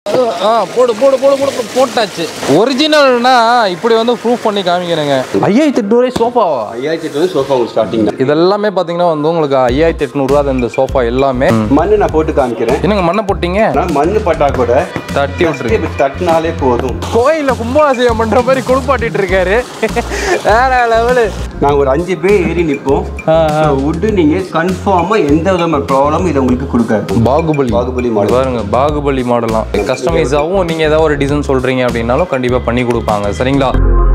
ஆ போடு போடு போடு போடு போடு, போட்டாச்சு ஒரிஜினல்னா இப்படி வந்து ப்ரூஃப் பண்ணி காமிக்கிறேங்க ஐயாயிரத்தி எட்நூறு சோஃபாவா ஐயாயிரத்தி எட்டு வந்து சோஃபா உங்களுக்கு ஸ்டார்டிங் தான் இதெல்லாமே பார்த்தீங்கன்னா வந்து உங்களுக்கு ஐயாயிரத்தி எட்நூறுவா இந்த சோஃபா எல்லாமே மண்ணு நான் போட்டு காமிக்கிறேன் என்னங்க மண்ணை போட்டீங்க ஆனால் மண்ணு பட்டா கூட தட்டி விட்டுருக்கு இப்படி தட்டினாலே போதும் கோயிலில் கும்பாபிஷேகம் பண்ணுற மாதிரி குளிப்பாட்டிட்டு இருக்காரு வேற லெவலு நாங்கள் ஒரு அஞ்சு பேர் ஏறி நிற்போம் உட்டு நீங்கள் கன்ஃபார்மாக எந்த விதமான ப்ராப்ளமும் இதை உங்களுக்கு கொடுக்காது பாகுபலி பாகுபலி மாடல் பாருங்க பாகுபலி மாடலாம் கஸ்டமைஸாகவும் நீங்கள் ஏதாவது ஒரு டிசைன் சொல்கிறீங்க அப்படின்னாலும் கண்டிப்பாக பண்ணி கொடுப்பாங்க சரிங்களா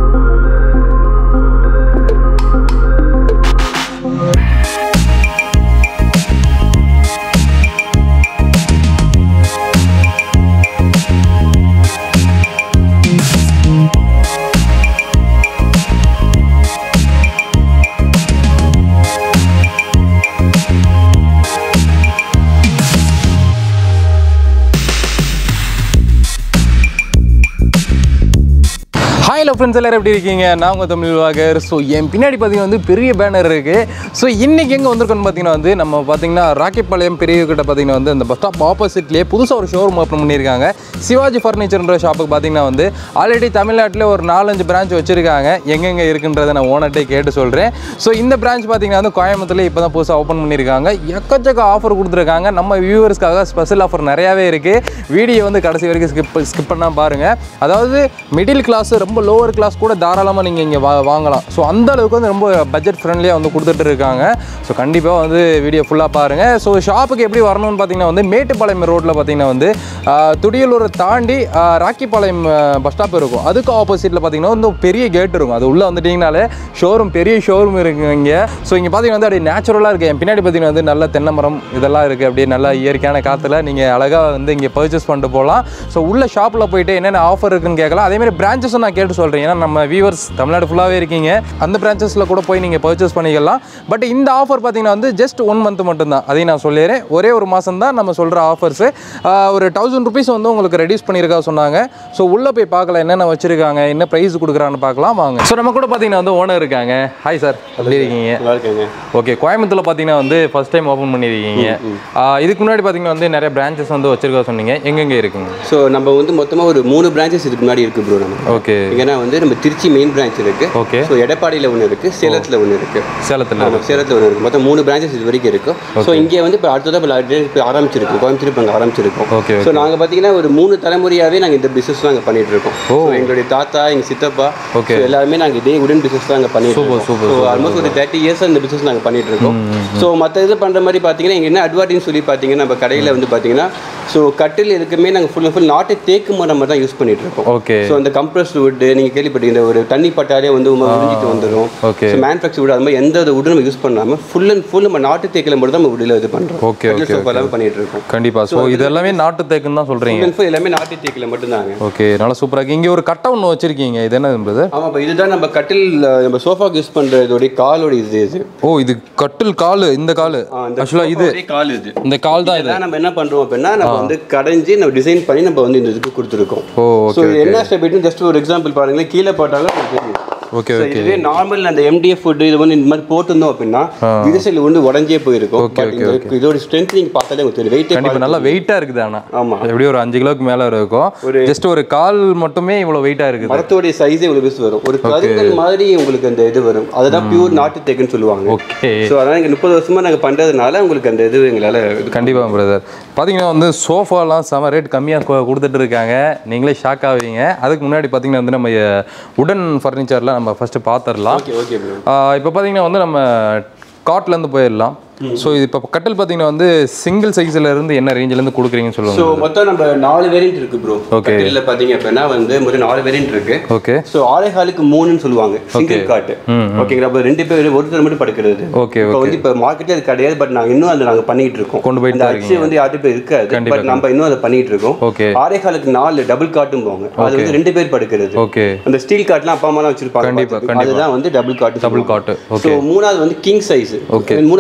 ஹாய் ஹலோ ஃப்ரெண்ட்ஸ் எல்லாரும் எப்படி இருக்கீங்க நான் உங்கள் தமிழ் வாகர் ஸோ என் பின்னாடி பார்த்தீங்கன்னா வந்து பெரிய பேனர் இருக்குது ஸோ இன்றைக்கி எங்கே வந்திருக்கோன்னு பார்த்தீங்கன்னா வந்து நம்ம பார்த்தீங்கன்னா ராக்கிப்பாளையம் பெரிய கிட்ட பார்த்தீங்கன்னா வந்து அந்த பஸ் ஸ்டாப் ஆப்போசிட்லேயே புதுசாக ஒரு ஷோரூம் ஓப்பன் பண்ணியிருக்காங்க சிவாஜி ஃபர்னிச்சர்ன்ற ஷாப்புக்கு பார்த்தீங்கன்னா வந்து ஆல்ரெடி தமிழ்நாட்டில் ஒரு நாலஞ்சு பிரான்ச் வச்சுருக்காங்க எங்கெங்கே இருக்குன்றதை நான் ஓனர்ட்டே கேட்டு சொல்கிறேன் ஸோ இந்த பிரான்ச் பார்த்தீங்கன்னா வந்து கோயம்புத்தூர்ல இப்போ தான் புதுசாக ஓப்பன் பண்ணியிருக்காங்க எக்கச்சக்க ஆஃபர் கொடுத்துருக்காங்க நம்ம வியூவர்ஸ்க்காக ஸ்பெஷல் ஆஃபர் நிறையாவே இருக்குது வீடியோ வந்து கடைசி வரைக்கும் ஸ்கிப் ஸ்கிப் பண்ணால் பாருங்கள் அதாவது மிடில் கிளாஸ் ரொம்ப லோவர் கிளாஸ் கூட தாராளமாக நீங்கள் இங்கே வா வாங்கலாம் ஸோ அந்த அளவுக்கு வந்து ரொம்ப பட்ஜெட் ஃப்ரெண்ட்லியாக வந்து கொடுத்துட்டு இருக்காங்க ஸோ கண்டிப்பாக வந்து வீடியோ ஃபுல்லாக பாருங்கள் ஸோ ஷாப்புக்கு எப்படி வரணும்னு பார்த்தீங்கன்னா வந்து மேட்டுப்பாளையம் ரோட்டில் பார்த்தீங்கன்னா வந்து ஆஹ், துடியலூரை தாண்டி ஆஹ், ராக்கிப்பாளையம் பஸ் ஸ்டாப் இருக்கும் அதுக்கு ஆப்போசிட்டில் பார்த்தீங்கன்னா வந்து ஒரு பெரிய கேட் இருக்கும் அது உள்ளே வந்துட்டிங்கனாலே ஷோரூம் பெரிய ஷோரூம் இருக்குங்க இங்கே ஸோ இங்கே பார்த்தீங்கன்னா வந்து அப்படியே நேச்சுரலாக இருக்குது என் பின்னாடி பார்த்தீங்கன்னா வந்து நல்ல தென்னை மரம் இதெல்லாம் இருக்குது அப்படியே நல்ல இயற்கையான காற்றுல நீங்கள் அழகாக வந்து இங்கே பர்ச்சேஸ் பண்ணிட்டு போகலாம் ஸோ உள்ள ஷாப்பில் போயிட்டு என்னென்ன ஆஃபர் இருக்குன்னு கேட்கலாம் அதே மாதிரி பிரான்ச்சஸும் நான் கேட்டு சொல்கிறேன் ஏன்னா நம்ம வியூவர்ஸ் தமிழ்நாடு ஃபுல்லாகவே இருக்கீங்க அந்த பிரான்ச்சஸில் கூட போய் நீங்கள் பர்ச்சேஸ் பண்ணிக்கலாம் பட் இந்த ஆஃபர் பார்த்தீங்கன்னா வந்து ஜஸ்ட் ஒன் மந்த் மட்டும்தான் அதையும் நான் சொல்லிடுறேன் ஒரே ஒரு மாதம் தான் நம்ம சொல்கிற ஆஃபர்ஸு ஒரு தௌசண்ட் ருபீஸ் வந்து உங்களுக்கு ரெடியூஸ் பண்ணியிருக்கா சொன்னாங்க ஸோ உள்ளே போய் பார்க்கலாம் என்னென்ன வச்சுருக்காங்க என்ன ப்ரைஸ் கொடுக்குறான்னு பார்க்கலாம் வாங்க ஸோ நம்ம கூட பார்த்தீங்கன்னா வந்து ஓனர் இருக்காங்க ஹாய் சார் எப்படி இருக்கீங்க நல்லா இருக்கேங்க ஓகே கோயம்புத்தூர்ல பார்த்தீங்கன்னா வந்து ஃபர்ஸ்ட் டைம் ஓப்பன் பண்ணியிருக்கீங்க ஆஹ் இதுக்கு முன்னாடி பார்த்தீங்கன்னா வந்து நிறைய பிரான்ச்சஸ் வந்து வச்சிருக்கா சொன்னீங்க எங்கெங்க இருக்குங்க ஸோ நம்ம வந்து மொத்தமாக ஒரு மூணு பிரான்ச்சஸ் இதுக்கு முன்னாடி இருக்குது ப்ரோ நம்ம ஓகே ஏன்னா வந்து நம்ம திருச்சி மெயின் பிரான்ச் இருக்குது ஓகே ஸோ எடப்பாடியில் ஒன்று இருக்குது சேலத்தில் ஒன்று இருக்குது சேலத்தில் ஆமாம் சேலத்தில் ஒன்று இருக்குது மொத்தம் மூணு பிரான்ச்சஸ் இது வரைக்கும் இருக்கும் ஸோ இங்கே வந்து இப்போ அடுத்ததாக இப்போ ஆரம்பிச்சிருக்கோம் கோயம்புத்தூர் இப்போ அங்கே ஆரம்பிச்சிருக்கோம் ஓகே ஸோ நாங்கள் பார்த்தீங்கன்னா ஒரு மூணு தலைமுறையாகவே நாங்கள் இந்த பிஸ்னஸ் நாங்கள் பண்ணிட்டு இருக்கோம் ஸோ எங்களுடைய தாத்தா எங்கள் சித்தப்பா Okay. so எல்லாருமே நாங்கள் இதே உடன் பிஸ்னஸ் தான் நாங்கள் பண்ணிட்டு Super, இருக்கோம் super, ஸோ ஆல்மோஸ்ட் ஒரு தேர்ட்டி இயர்ஸ் இந்த பிஸ்னஸ் நாங்கள் பண்ணிட்டு இருக்கோம் ஸோ மற்ற இது பண்ணுற மாதிரி பார்த்தீங்கன்னா எங்கள் என்ன அட்வான்டேஜ் சொல்லி பார்த்தீங்கன்னா நம்ம கடையில் வந்து பார்த்தீங்கன்னா ஸோ கட்டில் எதுக்குமே நாங்கள் ஃபுல் அண்ட் ஃபுல் நாட்டு தேக்கு மரம் தான் யூஸ் பண்ணிட்டு இருக்கோம் ஓகே ஸோ அந்த கம்ப்ரஸ்ட் வுட் நீங்கள் கேள்விப்பட்டீங்க ஒரு தண்ணி பட்டாலே வந்து உறிஞ்சிட்டு வந்துடும் ஓகே ஸோ மேனுஃபேக்சர் வுட் அது மாதிரி எந்த ஒரு வுட் நம்ம யூஸ் பண்ணாமல் ஃபுல் அண்ட் ஃபுல் நம்ம நாட்டு தேக்கில் மட்டும் தான் நம்ம வுட்டில் இது பண்ணுறோம் ஓகே ஓகே சோஃபா எல்லாமே பண்ணிட்டு இருக்கோம் கண்டிப்பா ஸோ இது எல்லாமே நாட்டு தேக்குன்னு தான் சொல்றீங்க ஃபுல் அண்ட் ஃபுல் எல்லாமே நாட்டு தேக்கில் மட்டும்தாங்க ஓகே நல்லா சூப்பராக இருக்கு இங்கே ஒரு கட்டை ஒன்று வச்சிருக்கீங்க இது என்ன பிரதர் ஆமாம் இப்போ இதுதான் நம்ம கட்டில் நம்ம சோஃபாக்கு யூஸ் பண்ணுற இதோடைய காலோட இது இது ஓ இது கட்டில் கால் இந்த கால் ஆ, இந்த ஆக்சுவலாக இது sofa-வுடைய கால் இது இந்த கால் தான் இது இதான் நம்ம என்ன பண்றோம் அப்படின்னா நம்ம வந்து கடைஞ்சி நம்ம டிசைன் பண்ணி நம்ம வந்து இந்த இதுக்கு கொடுத்துருக்கோம் ஓ ஸோ என்ன ஸ்டெப் ஜஸ்ட் ஒரு எக்ஸாம்பிள் பாருங்களேன் கீழே போட்டாலும் உங்களுக்கு தெரியும் ஓகே So, இதுவே நார்மல் அந்த எம்டிஎஃப் ஃபுட் இது வந்து இந்த மாதிரி போட்டிருந்தோம் அப்படின்னா இது சைடில் வந்து உடஞ்சே போயிருக்கும் பட் இந்த இதோட ஸ்ட்ரென்த் நீங்க பார்த்தாலே உங்களுக்கு தெரியும் வெயிட்டே கண்டிப்பா நல்லா வெயிட்டாக இருக்குது ஆனா ஆமா எப்படியும் ஒரு அஞ்சு கிலோக்கு மேலே இருக்கும் ஜஸ்ட் ஒரு கால் மட்டுமே இவ்வளோ வெயிட்டாக இருக்குது மரத்தோடைய சைஸே இவ்வளவு பெருசு வரும் ஒரு கருங்கல் மாதிரி உங்களுக்கு அந்த இது வரும் அதுதான் பியூர் நாட்டு தேக்குன்னு சொல்லுவாங்க ஓகே ஸோ அதனால இங்க முப்பது வருஷமா நாங்க பண்றதுனால உங்களுக்கு அந்த இது எங்களால இது கண்டிப்பாக பிரதர் பார்த்தீங்கன்னா வந்து சோஃபாலாம் செம ரேட் கம்மியாக கொடுத்துட்டு இருக்காங்க நீங்களே ஷாக் ஆவீங்க அதுக்கு முன்னாடி பார்த்தீங்கன்னா வந்து நம்ம உடன் ஃபர்னிச்சரில் நம்ம ஃபஸ்ட்டு பார்த்துடலாம் ஓகே ஓகே ப்ரோ இப்போ பார்த்தீங்கன்னா வந்து நம்ம காட்லேருந்து போயிடலாம் ஸோ இது இப்போ கட்டில் பார்த்தீங்கன்னா வந்து சிங்கிள் சைஸ்ல இருந்து என்ன ரேஞ்சிலேருந்து கொடுக்குறீங்கன்னு சொல்லுவாங்க ஸோ மொத்தம் நம்ம நாலு வேரியன்ட் இருக்கு ப்ரோ Okay. கட்டில பாத்தீங்க அப்படின்னா வந்து ஒரு நாலு வேரியன்ட் இருக்கு ஓகே ஸோ ஆறே காலுக்கு மூணுன்னு சொல்லுவாங்க சிங்கிள் காட்டு ஓகேங்களா அப்போ ரெண்டு பேர் ஒருத்தர் மட்டும் படுக்கிறது ஓகே இப்போ வந்து இப்போ மார்க்கெட்ல அது கிடையாது பட் நாங்க இன்னும் அதை நாங்க பண்ணிட்டு இருக்கோம் கொண்டு போயிட்டு அந்த தான் அச்சு வந்து யார்ட்டு பேர் இருக்காது பட் நம்ம இன்னும் அதை பண்ணிட்டு இருக்கோம் ஓகே ஆறே காலுக்கு நாலு டபுள் காட்டும் போவாங்க அது வந்து ரெண்டு பேர் படுக்கிறது ஓகே அந்த ஸ்டீல் காட்லாம் அப்பா அம்மாலாம் வச்சிருப்பாங்க பார்த்திருப்பீங்க. அதுதான் வந்து டபுள் காட்டு டபுள் காட்டு ஸோ மூணாவது வந்து கிங் சைஸ் மூணாவது குயின்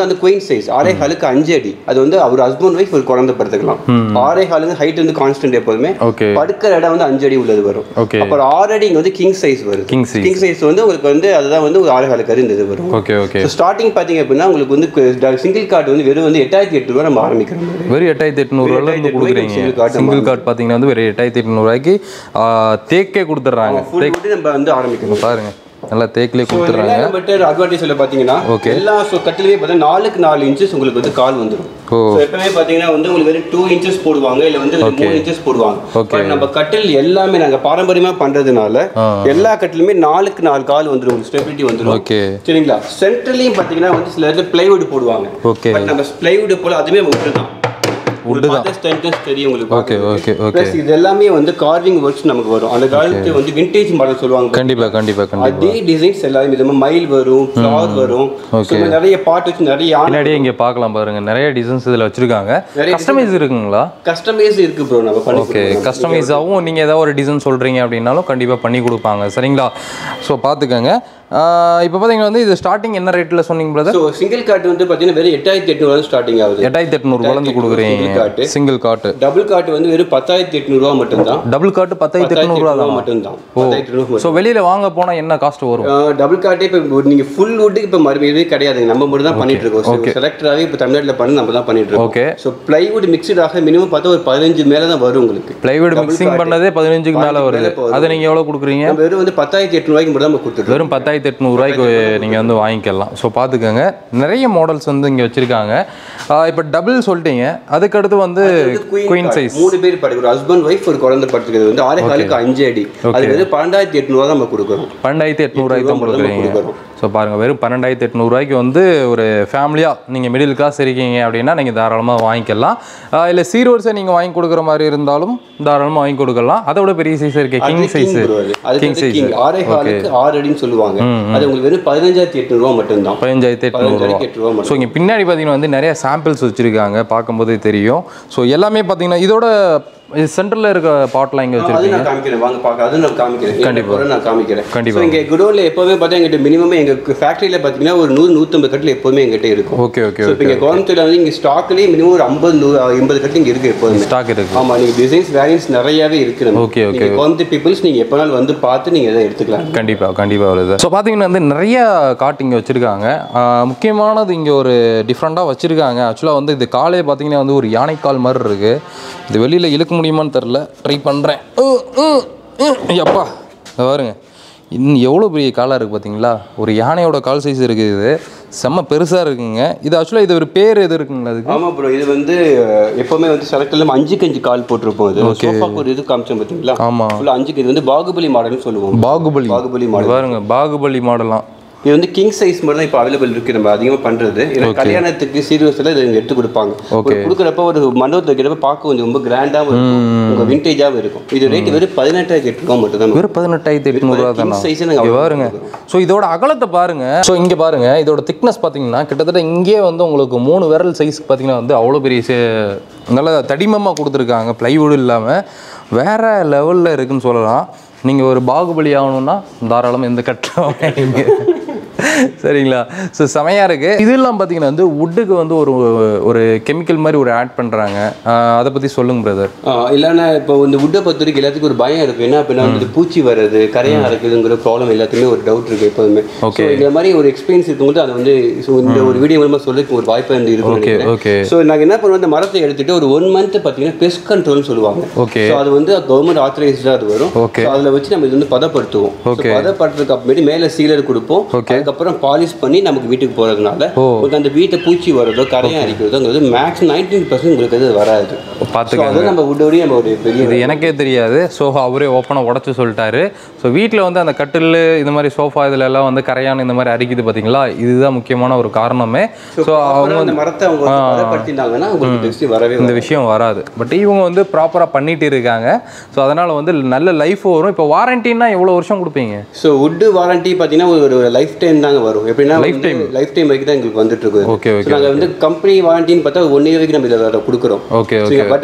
சைஸ் ஆறே ஹாலுக்கு அஞ்சு அடி அது வந்து அவர் ஹஸ்பண்ட் ஒய்ஃப் ஒரு குழந்தை படுத்துக்கலாம் ஆறே ஹாலுக்கு ஹைட் வந்து கான்ஸ்டன்ட் எப்போதுமே ஓகே படுக்கிற இடம் வந்து அஞ்சு அடி உள்ளது வரும் ஓகே அப்புறம் ஆறு அடி இங்க வந்து கிங் சைஸ் வருது கிங் சைஸ் கிங் சைஸ் வந்து உங்களுக்கு வந்து அதுதான் வந்து ஒரு ஆறு ஹாலுக்கு இந்த இது வரும் ஓகே ஓகே ஸோ ஸ்டார்டிங் பார்த்தீங்க அப்படின்னா உங்களுக்கு வந்து சிங்கிள் கார்டு வந்து வெறும் வந்து எட்டாயிரத்தி எட்டு ரூபா நம்ம ஆரம்பிக்கிற மாதிரி வெறும் எட்டாயிரத்தி எட்நூறுவால இருந்து கொடுக்குறீங்க single card சிங்கிள் கார்டு பார்த்தீங்கன்னா வந்து வெறும் எட்டாயிரத்தி எட்நூறுவாய்க்கு தேக்கே கொடுத்துட்றாங்க ஃபுல் போட்டு நம்ம வந்து ஆரம்பிக்கணும் பாருங்க நல்லா தேக்கிலே கொடுத்துட்றாங்க பெட்டர் அட்வான்டேஜ்ல பாத்தீங்கன்னா Okay. எல்லா ஸோ கட்டிலுமே பார்த்தீங்கன்னா நாலுக்கு நாலு இன்ச்சஸ் உங்களுக்கு வந்து கால் வந்துடும் ஓ ஸோ எப்பவுமே பார்த்தீங்கன்னா வந்து உங்களுக்கு வெறும் டூ இன்ச்சஸ் போடுவாங்க இல்லை வந்து மூணு இன்ச்சஸ் போடுவாங்க Okay. But நம்ம கட்டில் எல்லாமே நாங்கள் பாரம்பரியமாக பண்ணுறதுனால ஆ. எல்லா கட்டிலுமே நாலுக்கு நாலு கால் வந்துடும் உங்களுக்கு ஸ்டெபிலிட்டி வந்துடும் ஓகே சரிங்களா சென்ட்ரலையும் பார்த்தீங்கன்னா வந்து சில இடத்துல பிளைவுட் போடுவாங்க ஓகே பட் நம்ம பிளைவுட் போல அதுவே உட்டு தான் Wood தான். ஸ்ட்ரென்த்தஸ் தெரியும் உங்களுக்கு ஓகே ஓகே ஓகே ப்ளஸ் இது எல்லாமே வந்து கார்விங் ஒர்க்ஸ் நமக்கு வரும் அந்த காலத்து வந்து விண்டேஜ் மாடல் சொல்லுவாங்க கண்டிப்பா கண்டிப்பா கண்டிப்பா அதே டிசைன்ஸ் எல்லாமே விதமா மயில் வரும் ஃப்ளவர் வரும் Okay. So, நிறைய பாட்டு வச்சு நிறைய யானை பின்னாடியே இங்கே பார்க்கலாம் பாருங்க நிறைய டிசைன்ஸ் இதில் வச்சிருக்காங்க நிறைய கஸ்டமைஸ் இருக்குங்களா கஸ்டமைஸ் இருக்கு ப்ரோ நம்ம பண்ணி ஓகே கஸ்டமைஸாகவும் நீங்கள் ஏதாவது ஒரு டிசைன் சொல்கிறீங்க அப்படின்னாலும் கண்டிப்பாக பண்ணி கொடுப்பாங்க சரிங்களா ஸோ பார்த்துக்கோங்க இப்போ பார்த்தீங்கன்னா வந்து இது ஸ்டார்டிங் என்ன ரேட்டில் சொன்னீங்க பிரதர் ஸோ சிங்கிள் கார்ட் வந்து பார்த்தீங்கன்னா வெறும் எட்டாயிரத்தி எட்நூறு ஸ்டார்டிங் ஆகுது எட்டாயிரத்தி எட்நூறுபாலேருந்து single கொடுக்குறீங்க cart. Single cot double cot வந்து வெறும் பத்தாயிரத்தி எட்நூறுவா மட்டும்தான் டபுள் காட்டு பத்தாயிரத்தி எட்நூறுரூவா தான் மட்டும்தான் பத்தாயிரத்தி எட்நூறு ஸோ வெளியில் வாங்க போனால் என்ன காஸ்ட் வரும் டபுள் கார்ட்டே இப்போ நீங்க ஃபுல் வுட்டுக்கு இப்போ மறுபடியும் கிடையாதுங்க நம்ம மட்டும் தான் பண்ணிட்டு இருக்கோம் செலக்டராகவே இப்போ தமிழ்நாட்டில் பண்ணி நம்ம தான் பண்ணிட்டு இருக்கோம் ஓகே ஸோ பிளைவுட் மிக்சடாக மினிமம் பார்த்தா ஒரு பதினஞ்சு மேலே தான் வரும் உங்களுக்கு பிளைவுட் மிக்சிங் பண்ணதே பதினஞ்சுக்கு மேலே வருது அதை நீங்கள் எவ்வளோ கொடுக்குறீங்க நம்ம வெறும் வந்து பத்தாயிரத்தி எட்நூறுவாய்க்கு மட்டும் தான் நம்ம கொடுத்துருக்கோம் வெறும் பத்தாயிரத்தி எட்நூறுவாய்க்கு நீங்கள் வந்து வாங்கிக்கலாம் ஸோ பார்த்துக்கோங்க நிறைய மாடல்ஸ் வந்து இங்கே வச்சுருக்காங்க இப்போ டபுள் சொல்லிட்டீங்க அதுக்கடுத்து வந்து குயின் சைஸ் மூணு பேர் படுக்கிற ஒரு ஹஸ்பண்ட் ஒய்ஃப் ஒரு குழந்தை படுத்துக்கிறது வந்து ஆறே காலுக்கு அஞ்சு அடி அது வந்து பன்னெண்டாயிரத்தி எட்நூறுவா நம்ம கொடுக்குறோம் பன்னெண்டாயிரத்தி எட்நூறுவாய்க்கு தான் கொடுக்குறீங்க கொடுக்குறோம் ஸோ பாருங்கள் வெறும் பன்னெண்டாயிரத்தி எட்நூறுவாய்க்கு வந்து ஒரு ஃபேமிலியாக நீங்கள் மிடில் கிளாஸ் இருக்கீங்க அப்படின்னா நீங்கள் தாராளமாக வாங்கிக்கலாம் இல்லை சீர்வரிசை நீங்கள் வாங்கி கொடுக்குற மாதிரி இருந்தாலும் தாராளமாக வாங்கி கொடுக்கலாம் அதை விட பெரிய சைஸ் இருக்கு கிங் சைஸ் அது கிங் சைஸ் கிங் ஆறே காலுக்கு ஆறு அடின்னு சொல்லுவாங்க அது உங்களுக்கு வெறும் பதினஞ்சாயிரத்தி எட்நூறுவா மட்டும்தான் பதினஞ்சாயிரத்தி எட்நூறுவா பதினஞ்சாயிரத்தி எட்டு ரூபா மட்டும் ஸோ இங்கே பின்னாடி பார்த்தீங்கன்னா வந்து நிறைய சாம்பிள்ஸ் வச்சுருக்காங்க பார்க்கும்போதே தெரியும் ஸோ எல்லாமே பார்த்தீங்கன்னா இதோட சென்டரில் இருக்க பாட்லாம் இங்கே அது வச்சுருக்கீங்க நான் காமிக்கிறேன் வாங்க பார்க்க அது நான் காமிக்கிறேன் கண்டிப்பா நான் காமிக்கிறேன் கண்டிப்பா. ஸோ இங்கே குடோனில் எப்போவுமே பார்த்தா எங்கிட்ட மினிமம் எங்கள் ஃபேக்ட்ரியில் பார்த்தீங்கன்னா ஒரு நூறு நூற்றம்பது கட்டில் எப்போவுமே எங்கிட்ட இருக்கும் ஓகே ஓகே ஸோ இப்போ இங்கே கோயம்புத்தூர்ல வந்து இங்கே ஸ்டாக்லேயே மினிமம் ஒரு ஐம்பது நூறு எண்பது கட்டில் இங்கே இருக்குது எப்போதுமே ஸ்டாக் இருக்கு ஆமா நீங்க டிசைன்ஸ் வேரியன்ஸ் நிறையவே இருக்கு நம்ம Okay, okay. நீங்க கோயம்புத்தூர் பீப்புள்ஸ் நீங்க எப்போனாலும் வந்து பார்த்து நீங்க எதை எடுத்துக்கலாம் கண்டிப்பாக கண்டிப்பாக வருது ஸோ பார்த்தீங்கன்னா வந்து நிறைய காட்டு இங்கே வச்சுருக்காங்க முக்கியமானது இங்கே ஒரு டிஃப்ரெண்ட்டாக வச்சுருக்காங்க ஆக்சுவலாக வந்து இது காலே பார்த்தீங்கன்னா வந்து ஒரு யானைக்கால் மாதிரி இருக்குது இது வெளியில் இழுக்க முடியுமான்னு தெரில ட்ரை பண்ணுறேன் அப்பா இதை பாருங்க இன்னும் எவ்வளோ பெரிய காலாக இருக்குது பார்த்தீங்களா ஒரு யானையோட கால் சைஸ் இருக்குது இது செம்ம பெருசாக இருக்குங்க இது ஆக்சுவலாக இது ஒரு பேர் எது இருக்குங்களா அதுக்கு ஆமா ப்ரோ இது வந்து அஹ், எப்பவுமே வந்து செலக்ட்ல அஞ்சுக்கு அஞ்சு கால் போட்டிருப்போம் இது சோஃபாக்கு ஒரு இது காமிச்சோம் பார்த்தீங்களா ஆமாம் ஃபுல்லாக அஞ்சுக்கு இது வந்து பாகுபலி மாடல்னு சொல்லுவோம் பாகுபலி பாகுபலி இது மாடல் பாருங்க பாகுபலி மாடலாம் இது வந்து கிங் சைஸ் மட்டும் தான் இப்போ அவைலபிள் இருக்கு நம்ம அதிகமாக பண்றது ஏன்னா கல்யாணத்துக்கு சீரியஸில் இதை எடுத்து கொடுப்பாங்க ஒரு கொடுக்குறப்ப ஒரு மண்டபத்தில் வைக்கிறப்ப பார்க்க கொஞ்சம் ரொம்ப கிராண்டாகவும் இருக்கும் உங்க விண்டேஜாகவும் இருக்கும் இது ரேட் வெறும் பதினெட்டாயிரத்தி எட்டு ரூபா மட்டும் தான் வெறும் பதினெட்டாயிரத்தி எட்நூறுவா கிங் தானா சைஸ் நாங்கள் இங்க பாருங்க ஸோ இதோட அகலத்தை பாருங்க ஸோ இங்கே பாருங்க இதோட திக்னஸ் பார்த்தீங்கன்னா கிட்டத்தட்ட இங்கே வந்து உங்களுக்கு மூணு விரல் சைஸ் பார்த்தீங்கன்னா வந்து அவ்வளோ பெரிய சே- நல்ல தடிமமாக கொடுத்துருக்காங்க ப்ளைவுட் இல்லாமல் வேற லெவலில் இருக்குன்னு சொல்லலாம் நீங்கள் ஒரு பாகுபலி ஆகணும்னா தாராளமாக எந்த கட்டம் சரிங்களா ஸோ செமையாக இருக்குது இதெல்லாம் பார்த்தீங்கன்னா வந்து வுட்டுக்கு வந்து ஒரு ஒரு கெமிக்கல் மாதிரி ஒரு ஆட் பண்ணுறாங்க அதை பற்றி சொல்லுங்க பிரதர் இல்லைன்னா இப்போ இந்த வுட்டை பொறுத்த வரைக்கும் எல்லாத்துக்கும் ஒரு பயம் இருக்கு என்ன அப்படின்னா வந்து பூச்சி வர்றது கரையா இருக்குதுங்கிற ப்ராப்ளம் எல்லாத்துக்குமே ஒரு டவுட் இருக்கு எப்போதுமே Okay. ஸோ இந்த மாதிரி ஒரு எக்ஸ்பீரியன்ஸ் இருக்கும்போது அதை வந்து so இந்த ஒரு வீடியோ மூலமா சொல்லிக்க ஒரு வாய்ப்பு வந்து ஓகே இருக்கும் ஓகே ஸோ நாங்கள் என்ன பண்ணுவோம் இந்த மரத்தை எடுத்துட்டு ஒரு ஒன் மந்த் பார்த்தீங்கன்னா பெஸ்ட் கண்ட்ரோல்னு சொல்லுவாங்க ஓகே ஸோ அது வந்து கவர்மெண்ட் ஆத்தரைஸ்டாக அது வரும் Okay. ஸோ அதில் வச்சு நம்ம இது வந்து பதப்படுத்துவோம் So, Okay. பதப்படுறதுக்கு அப்புறமேட்டு மேலே சீலர் கொடுப்போம் Okay. அதுக்கப்புறம் பாலிஷ் பண்ணி நமக்கு வீட்டுக்கு போகிறதுனால உங்களுக்கு அந்த வீட்டை பூச்சி வர்றதோ கரையா அடிக்கிறதோங்கிறது மேக்ஸ் நைன்டீன் பர்சன்ட் உங்களுக்கு அது வராது ஸோ பார்த்துக்க அது நம்ம வுட்டோடய நம்ம ஒரு பெரிய இது எனக்கே தெரியாது ஸோ அவரே ஓப்பனாக உடச்சி சொல்லிட்டாரு ஸோ வீட்டில் வந்து அந்த கட்டில் இந்த மாதிரி சோஃபா இதுல எல்லாம் வந்து கரையான் இந்த மாதிரி அரிக்குது பார்த்தீங்களா இதுதான் முக்கியமான ஒரு காரணமே ஸோ அவங்க அப்புறம் அந்த மரத்தை அவங்க வந்து பதப்படுத்தினாங்கன்னா உங்களுக்கு டெஸ்ட் வரவே இந்த விஷயம் வராது பட் இவங்க வந்து ப்ராப்பராக பண்ணிட்டு இருக்காங்க ஸோ அதனால் வந்து நல்ல லைஃப் வரும் இப்போ வாரண்டின்னா எவ்வளோ வருஷம் கொடுப்பீங்க ஸோ வுட்டு வாரண்டி பார்த்தீங்கன்னா ஒரு லைஃப் டைம் தாங்க வரும் எப்படின்னா லைஃப் டைம் லைஃப் டைம் வரைக்கும் தான் எங்களுக்கு வந்துட்டு இருக்குது ஓகே ஓகே நாங்கள் வந்து கம்பெனி வாரண்டின்னு பார்த்தா ஒன் இயர் வரைக்கும் நம்ம இதை கொடுக்குறோம் ஓகே ஓகே பட்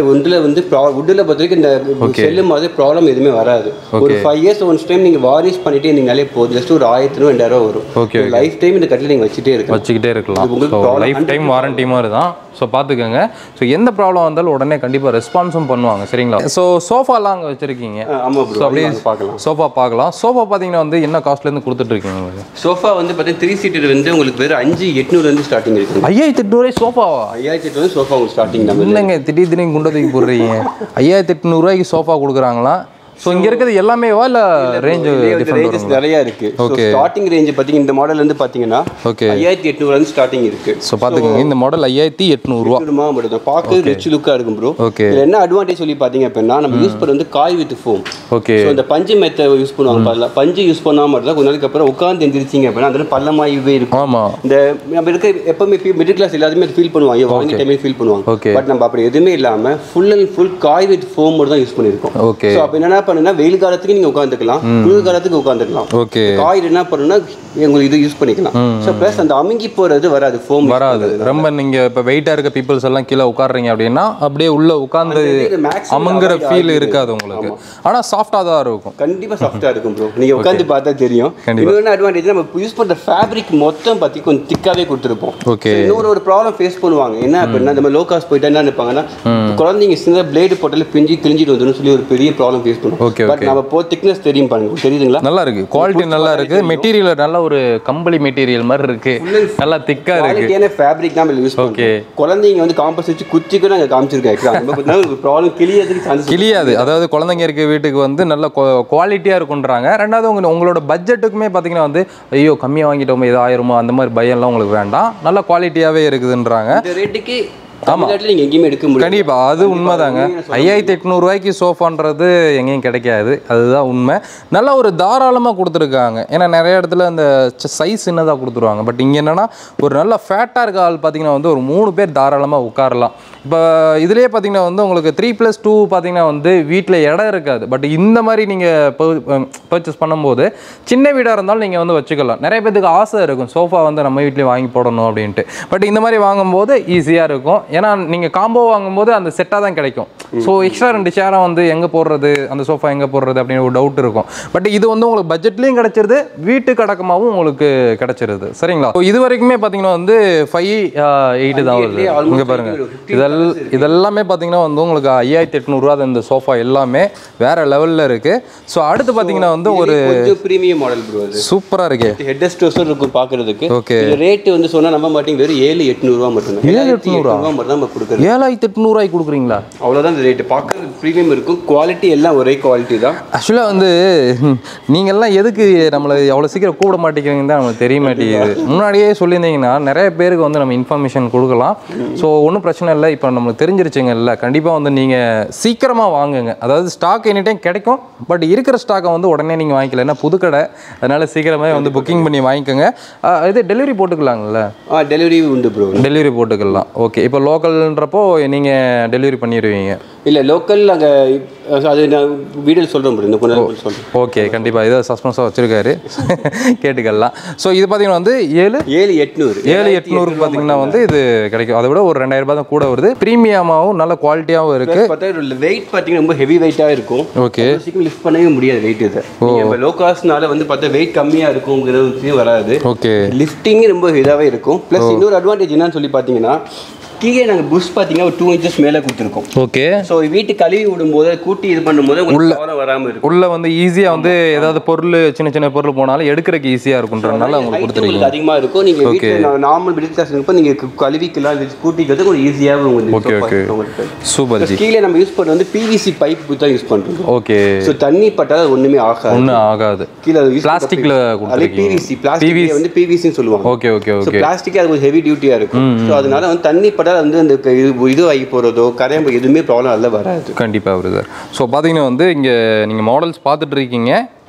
பட் ஒன்றில் வந்து வுட்டில் பொறுத்த வரைக்கும் இந்த செல்லும் மாதிரி ப்ராப்ளம் எதுவுமே வராது ஒரு ஃபைவ் இயர்ஸ் ஒன்ஸ் டைம் நீங்கள் வாரிஷ் பண்ணிட்டே இருந்தீங்கனாலே போதும் ஜஸ்ட் ஒரு ஆயிரத்தி ரூபா ரெண்டாயிரம் வரும் Okay, லைஃப் டைம் இந்த கட்டில் நீங்கள் வச்சுட்டே இருக்கலாம் வச்சுக்கிட்டே இருக்கலாம் இது உங்களுக்கு so problem lifetime warranty மாதிரி தான் ஸோ பார்த்துக்கோங்க ஸோ எந்த ப்ராப்ளம் வந்தாலும் உடனே கண்டிப்பாக ரெஸ்பான்ஸும் பண்ணுவாங்க சரிங்களா ஸோ சோஃபாலாம் அங்கே வச்சுருக்கீங்க ஆ, ஆமா ஸோ ப்ரோ அப்படியே அப்படியே பார்க்கலாம் சோஃபா பார்க்கலாம் சோஃபா பார்த்தீங்கன்னா வந்து என்ன காஸ்ட்லேருந்து கொடுத்துட்ருக்கீங்க உங்களுக்கு சோஃபா வந்து பார்த்தீங்கன்னா த்ரீ சீட்டர் வந்து உங்களுக்கு வெறும் அஞ்சு எட்நூறுலேருந்து ஸ்டார்டிங் இருக்குது ஐயாயிரத்தி எட்நூறுவாய் சோஃபாவா ஐயாயிரத்தி எட்டு வந்து சோஃபா உங்களுக்கு ஸ்டார்டிங் நம்ம இல்லைங்க திடீர் திடீர்னு குண்டை தூக்கி போடுறீங்க ஐயாயிரத்தி எட்நூறுவாய்க்கு சோஃபா கொடுக்குறாங்களா ஸோ இங்கே இருக்கிறது எல்லாமேவா இல்லை ரேஞ்சு டிஃப்ரெண்ட் ரேஞ்சஸ் நிறைய இருக்கு Okay. ஸ்டார்டிங் ரேஞ்ச் பார்த்தீங்க இந்த மாடல் வந்து பார்த்தீங்கன்னா ஓகே ஐயாயிரத்தி எட்நூறுலேருந்து ஸ்டார்டிங் இருக்கு ஸோ பார்த்துக்கோங்க இந்த மாடல் ஐயாயிரத்தி எட்நூறுவா எட்நூறுமா மட்டும் பார்க்க ரிச் லுக்காக இருக்கும் ப்ரோ ஓகே இதில் என்ன அட்வான்டேஜ் சொல்லி பார்த்தீங்க அப்படின்னா நம்ம யூஸ் பண்ண வந்து காய் வித் ஃபோம் ஓகே ஸோ இந்த பஞ்சு மெத்தை யூஸ் பண்ணுவாங்க பல்ல பஞ்சு யூஸ் பண்ணாம இருந்தால் கொஞ்ச நாளைக்கு அப்புறம் உட்காந்து எந்திரிச்சிங்க அப்படின்னா அதில் பள்ளமாகவே இருக்கும் ஆமாம் இந்த நம்ம இருக்க எப்பவுமே மிடில் கிளாஸ் எல்லாருமே ஃபீல் பண்ணுவாங்க வாங்கி டைமே ஃபீல் பண்ணுவாங்க Okay. பட் நம்ம அப்படி எதுவுமே இல்லாம full and full coil with foam மட்டும் தான் யூஸ் பண்ணியிருக்கோம் ஓகே ஸோ அப்போ என்ன பண்ணுன்னா வெயில் காலத்துக்கு நீங்க உட்காந்துக்கலாம் குளிர் காலத்துக்கு உட்காந்துக்கலாம் ஓகே காயில் என்ன பண்ணுன்னா உங்களுக்கு இது யூஸ் பண்ணிக்கலாம் ஸோ ப்ளஸ் அந்த அமுங்கி போறது வராது ஃபோம் வராது ரொம்ப நீங்க இப்ப வெயிட்டா இருக்க பீப்புள்ஸ் எல்லாம் கீழே உட்காடுறீங்க அப்படின்னா அப்படியே உள்ள உட்கார்ந்து maximum அமுங்குற avoid ஃபீல் ஆகுது. இருக்காது உங்களுக்கு ஆனா சாஃப்டா தான் இருக்கும் கண்டிப்பா சாஃப்டா இருக்கும் ப்ரோ நீங்க உட்காந்து பார்த்தா தெரியும் கண்டிப்பா. இன்னொரு அட்வான்டேஜ் நம்ம யூஸ் பண்ற ஃபேப்ரிக் மொத்தம் பத்தி கொஞ்சம் திக்காவே கொடுத்துருப்போம் ஓகே இன்னொரு ஒரு ப்ராப்ளம் ஃபேஸ் பண்ணுவாங்க என்ன அப்படின்னா இந்த மாதிரி லோ காஸ்ட் போயிட்டா என்ன நினைப்பாங்கன்னா குழந்தைங்க சின்ன பிளேடு போட்டாலே பிஞ்சு கிழிஞ்சிட்டு வந்துடும் சொல்லி ஒரு பெரிய ப்ராப்ளம் ஃபேஸ் பண்ணுவோம் Okay, பட் நம்ம போ திக்னஸ் தெரியும் பாருங்க தெரியுதுங்களா நல்லா இருக்கு குவாலிட்டி நல்லா இருக்கு மெட்டீரியல் நல்ல ஒரு கம்பளி மெட்டீரியல் மாதிரி இருக்கு நல்லா திக்கா இருக்கு குவாலிட்டியான ஃபேப்ரிக் தான் யூஸ் Okay. பண்ணுவோம் குழந்தைங்க வந்து காம்பஸ் வச்சு குச்சி கூட நாங்கள் காமிச்சிருக்கோம் actually. அந்த மாதிரி பார்த்தீங்கன்னா ஒரு ப்ராப்ளம் கிளியறதுக்கு சான்சஸ் கிளியாது அதாவது குழந்தைங்க இருக்க வீட்டுக்கு வந்து நல்ல குவாலிட்டியாக இருக்குன்றாங்க ரெண்டாவது உங்க உங்களோட பட்ஜெட்டுக்குமே பார்த்தீங்கன்னா வந்து ஐயோ கம்மியாக வாங்கிட்டோமே இது ஆயிருமோ அந்த மாதிரி பயம்லாம் உங்களுக்கு வேண்டாம் நல்ல குவாலிட்டியாகவே இருக்குதுன்றாங்க இந்த ரேட்டுக்கு தமிழ்நாட்டில் நீங்கள் எங்கேயுமே எடுக்க முடியாது கண்டிப்பா அது உண்மைதாங்க ஐயாயிரத்தி எட்நூறுவாய்க்கு சோஃபான்றது எங்கேயும் கிடைக்காது அதுதான் உண்மை நல்ல ஒரு தாராளமாக கொடுத்துருக்காங்க ஏன்னா நிறைய இடத்துல அந்த சைஸ் சின்னதாக கொடுத்துருவாங்க பட் இங்கே என்னன்னா ஒரு நல்ல ஃபேட்டாக இருக்க ஆள் பார்த்தீங்கன்னா வந்து ஒரு மூணு பேர் தாராளமாக உட்காரலாம் இப்போ இதுலேயே பார்த்தீங்கன்னா வந்து உங்களுக்கு த்ரீ ப்ளஸ் டூ பார்த்தீங்கன்னா வந்து வீட்டில் இடம் இருக்காது பட் இந்த மாதிரி நீங்கள் பர்ச்சேஸ் பண்ணும்போது சின்ன வீடாக இருந்தாலும் நீங்கள் வந்து வச்சுக்கலாம் நிறைய பேத்துக்கு ஆசை இருக்கும் சோஃபா வந்து நம்ம வீட்லேயே வாங்கி போடணும் அப்படின்ட்டு பட் இந்த மாதிரி வாங்கும்போது ஈஸியாக இருக்கும் ஏன்னா நீங்கள் காம்போ வாங்கும்போது அந்த செட்டாக தான் கிடைக்கும் ஸோ எக்ஸ்ட்ரா ரெண்டு சேரை வந்து எங்கே போடுறது அந்த சோஃபா எங்கே போடுறது அப்படின்னு ஒரு டவுட் இருக்கும் பட் இது வந்து உங்களுக்கு பட்ஜெட்லேயும் கிடைச்சிருது வீட்டுக்கு அடக்கமாகவும் உங்களுக்கு கிடைச்சிருது சரிங்களா So இது வரைக்குமே பார்த்தீங்கன்னா வந்து ஃபைவ் எயிட்டு தான் வருது almost இங்கே பாருங்க ஒரு 15 இதெல் இதெல்லாமே பார்த்தீங்கன்னா வந்து உங்களுக்கு ஐயாயிரத்தி எட்நூறுரூவா இந்த சோஃபா எல்லாமே வேற லெவலில் இருக்கு ஸோ அடுத்து பார்த்தீங்கன்னா வந்து ஒரு கொஞ்சம் ப்ரீமியம் மாடல் ப்ரோ அது சூப்பராக இருக்கே ஹெட் ஸ்டோஸர் இருக்கும் பார்க்கறதுக்கு Okay. இது ரேட் வந்து சொன்னா நம்ப மாட்டீங்க வெறும் ஏழு எட்நூறுவா மட்டும் ஏழு எட்நூறுவா மட்டும் தான் நம்ம கொடுக்குறது ஏழாயிரத்தி எட்நூறுவாய்க்கு கொடுக்குறீங்களா அவ்வளோதான் இந்த ரேட்டு பார்க்கறது ப்ரீமியம் இருக்கும் குவாலிட்டி எல்லாம் ஒரே குவாலிட்டி தான் ஆக்சுவலாக வந்து நீங்கள்லாம் எதுக்கு நம்மளை அவ்வளோ சீக்கிரம் கூப்பிட மாட்டேங்கிறீங்கன்னு தான் நமக்கு தெரிய மாட்டேங்குது முன்னாடியே சொல்லியிருந்தீங்கன்னா நிறைய பேருக்கு வந்து நம்ம இன்ஃபர்மேஷன் கொடுக்கலாம் ஸோ ஒன்றும் பிரச்சனை இல்லை இப்போ நம்மளுக்கு தெரிஞ்சிருச்சுங்கல்ல கண்டிப்பாக வந்து நீங்கள் சீக்கிரமாக வாங்குங்க அதாவது ஸ்டாக் எனி டைம் கிடைக்கும் பட் இருக்கிற ஸ்டாக்கை வந்து உடனே நீங்கள் வாங்கிக்கல ஏன்னா புது கடை அதனால சீக்கிரமே வந்து புக்கிங் பண்ணி வாங்கிக்கோங்க அஹ் இது டெலிவரி போட்டுக்கலாங்கல்ல ஆ டெலிவரி உண்டு ப்ரோ டெலிவரி போட்டுக்கலாம் ஓகே இப்போ லோக்கல்ன்றப்போ நீங்கள் டெலிவரி பண்ணிடுவீங்க இல்லை லோக்கல் அங்கே அது நான் வீடியோ சொல்கிறேன் ப்ரோ இந்த கொஞ்ச நேரம் சொல்கிறேன் ஓகே கண்டிப்பாக இதை சஸ்பென்ஸாக வச்சுருக்காரு கேட்டுக்கலாம் ஸோ இது பார்த்தீங்கன்னா வந்து ஏழு ஏழு எட்நூறு ஏழு எட்நூறுக்கு பார்த்தீங்கன்னா வந்து இது கிடைக்கும் அதை விட ஒரு ரெண்டாயிரம் ரூபாய் தான் கூட வருது ப்ரீமியமாகவும் நல்ல குவாலிட்டியாகவும் இருக்குது பார்த்தா வெயிட் பார்த்தீங்கன்னா ரொம்ப ஹெவி வெயிட்டாக இருக்கும் ஓகே அவ்வளவு சீக்கிரம் லிஃப்ட் பண்ணவே முடியாது வெயிட் இதை நீங்கள் லோ காஸ்ட்னால வந்து பார்த்தா வெயிட் கம்மியாக இருக்குங்கிற ஒரு விஷயம் வராது ஓகே லிஃப்டிங் ரொம்ப இதாகவே இருக்கும் ப்ளஸ் இன்னொரு அட்வான்டேஜ் என்னன்னு சொல்லி பார்த்தீங்கன்னா கீழே நாங்கள் புஷ் பார்த்தீங்கன்னா ஒரு டூ இன்ச்சஸ் மேலே கொடுத்துருக்கோம் ஓகே ஸோ வீட்டு கழுவி விடும்போது கூட்டி இது பண்ணும்போது உங்களுக்கு ப்ராப்ளம் வராமல் இருக்கும் உள்ள வந்து ஈஸியாக வந்து ஏதாவது பொருள் சின்ன சின்ன பொருள் போனாலும் எடுக்கிறதுக்கு ஈஸியாக இருக்குன்றதுனால உங்களுக்கு Height கொடுத்துருக்கீங்க உங்களுக்கு அதிகமாக இருக்கும் நீங்கள் வீட்டில் நார்மல் மிடில் கிளாஸ் இருப்போ நீங்கள் கழுவிக்கலாம் இது கூட்டிக்கிறது ஒரு ஈஸியாக Okay, okay. உங்களுக்கு உங்களுக்கு சூப்பர் ஜி கீழே நம்ம யூஸ் பண்ண வந்து பிவிசி பைப் தான் யூஸ் பண்ணுறோம் ஓகே ஸோ தண்ணி பட்டால் அது ஒன்றுமே ஆகாது ஒன்றும் ஆகாது கீழே use Plasticல பண்ற- அது கொடுத்திருக்கீங்க. பிவிசி பிளாஸ்டிக் வந்து பிவிசின்னு சொல்லுவாங்க okay okay so okay plastic அது கொஞ்சம் ஹெவி டியூட்டியாக இருக்கும் ஸோ அதனால வந்து தண்ணி பட்டால் வந்து அந்த க- இது இது ஆகி போகிறதோ கரையம் எதுவுமே ப்ராப்ளம் அதில் வராது கண்டிப்பாக வருது ஸோ பார்த்தீங்கன்னா வந்து இங்கே நீங்கள் மாடல்ஸ் பார்த்துட்டு இருக்கீங்க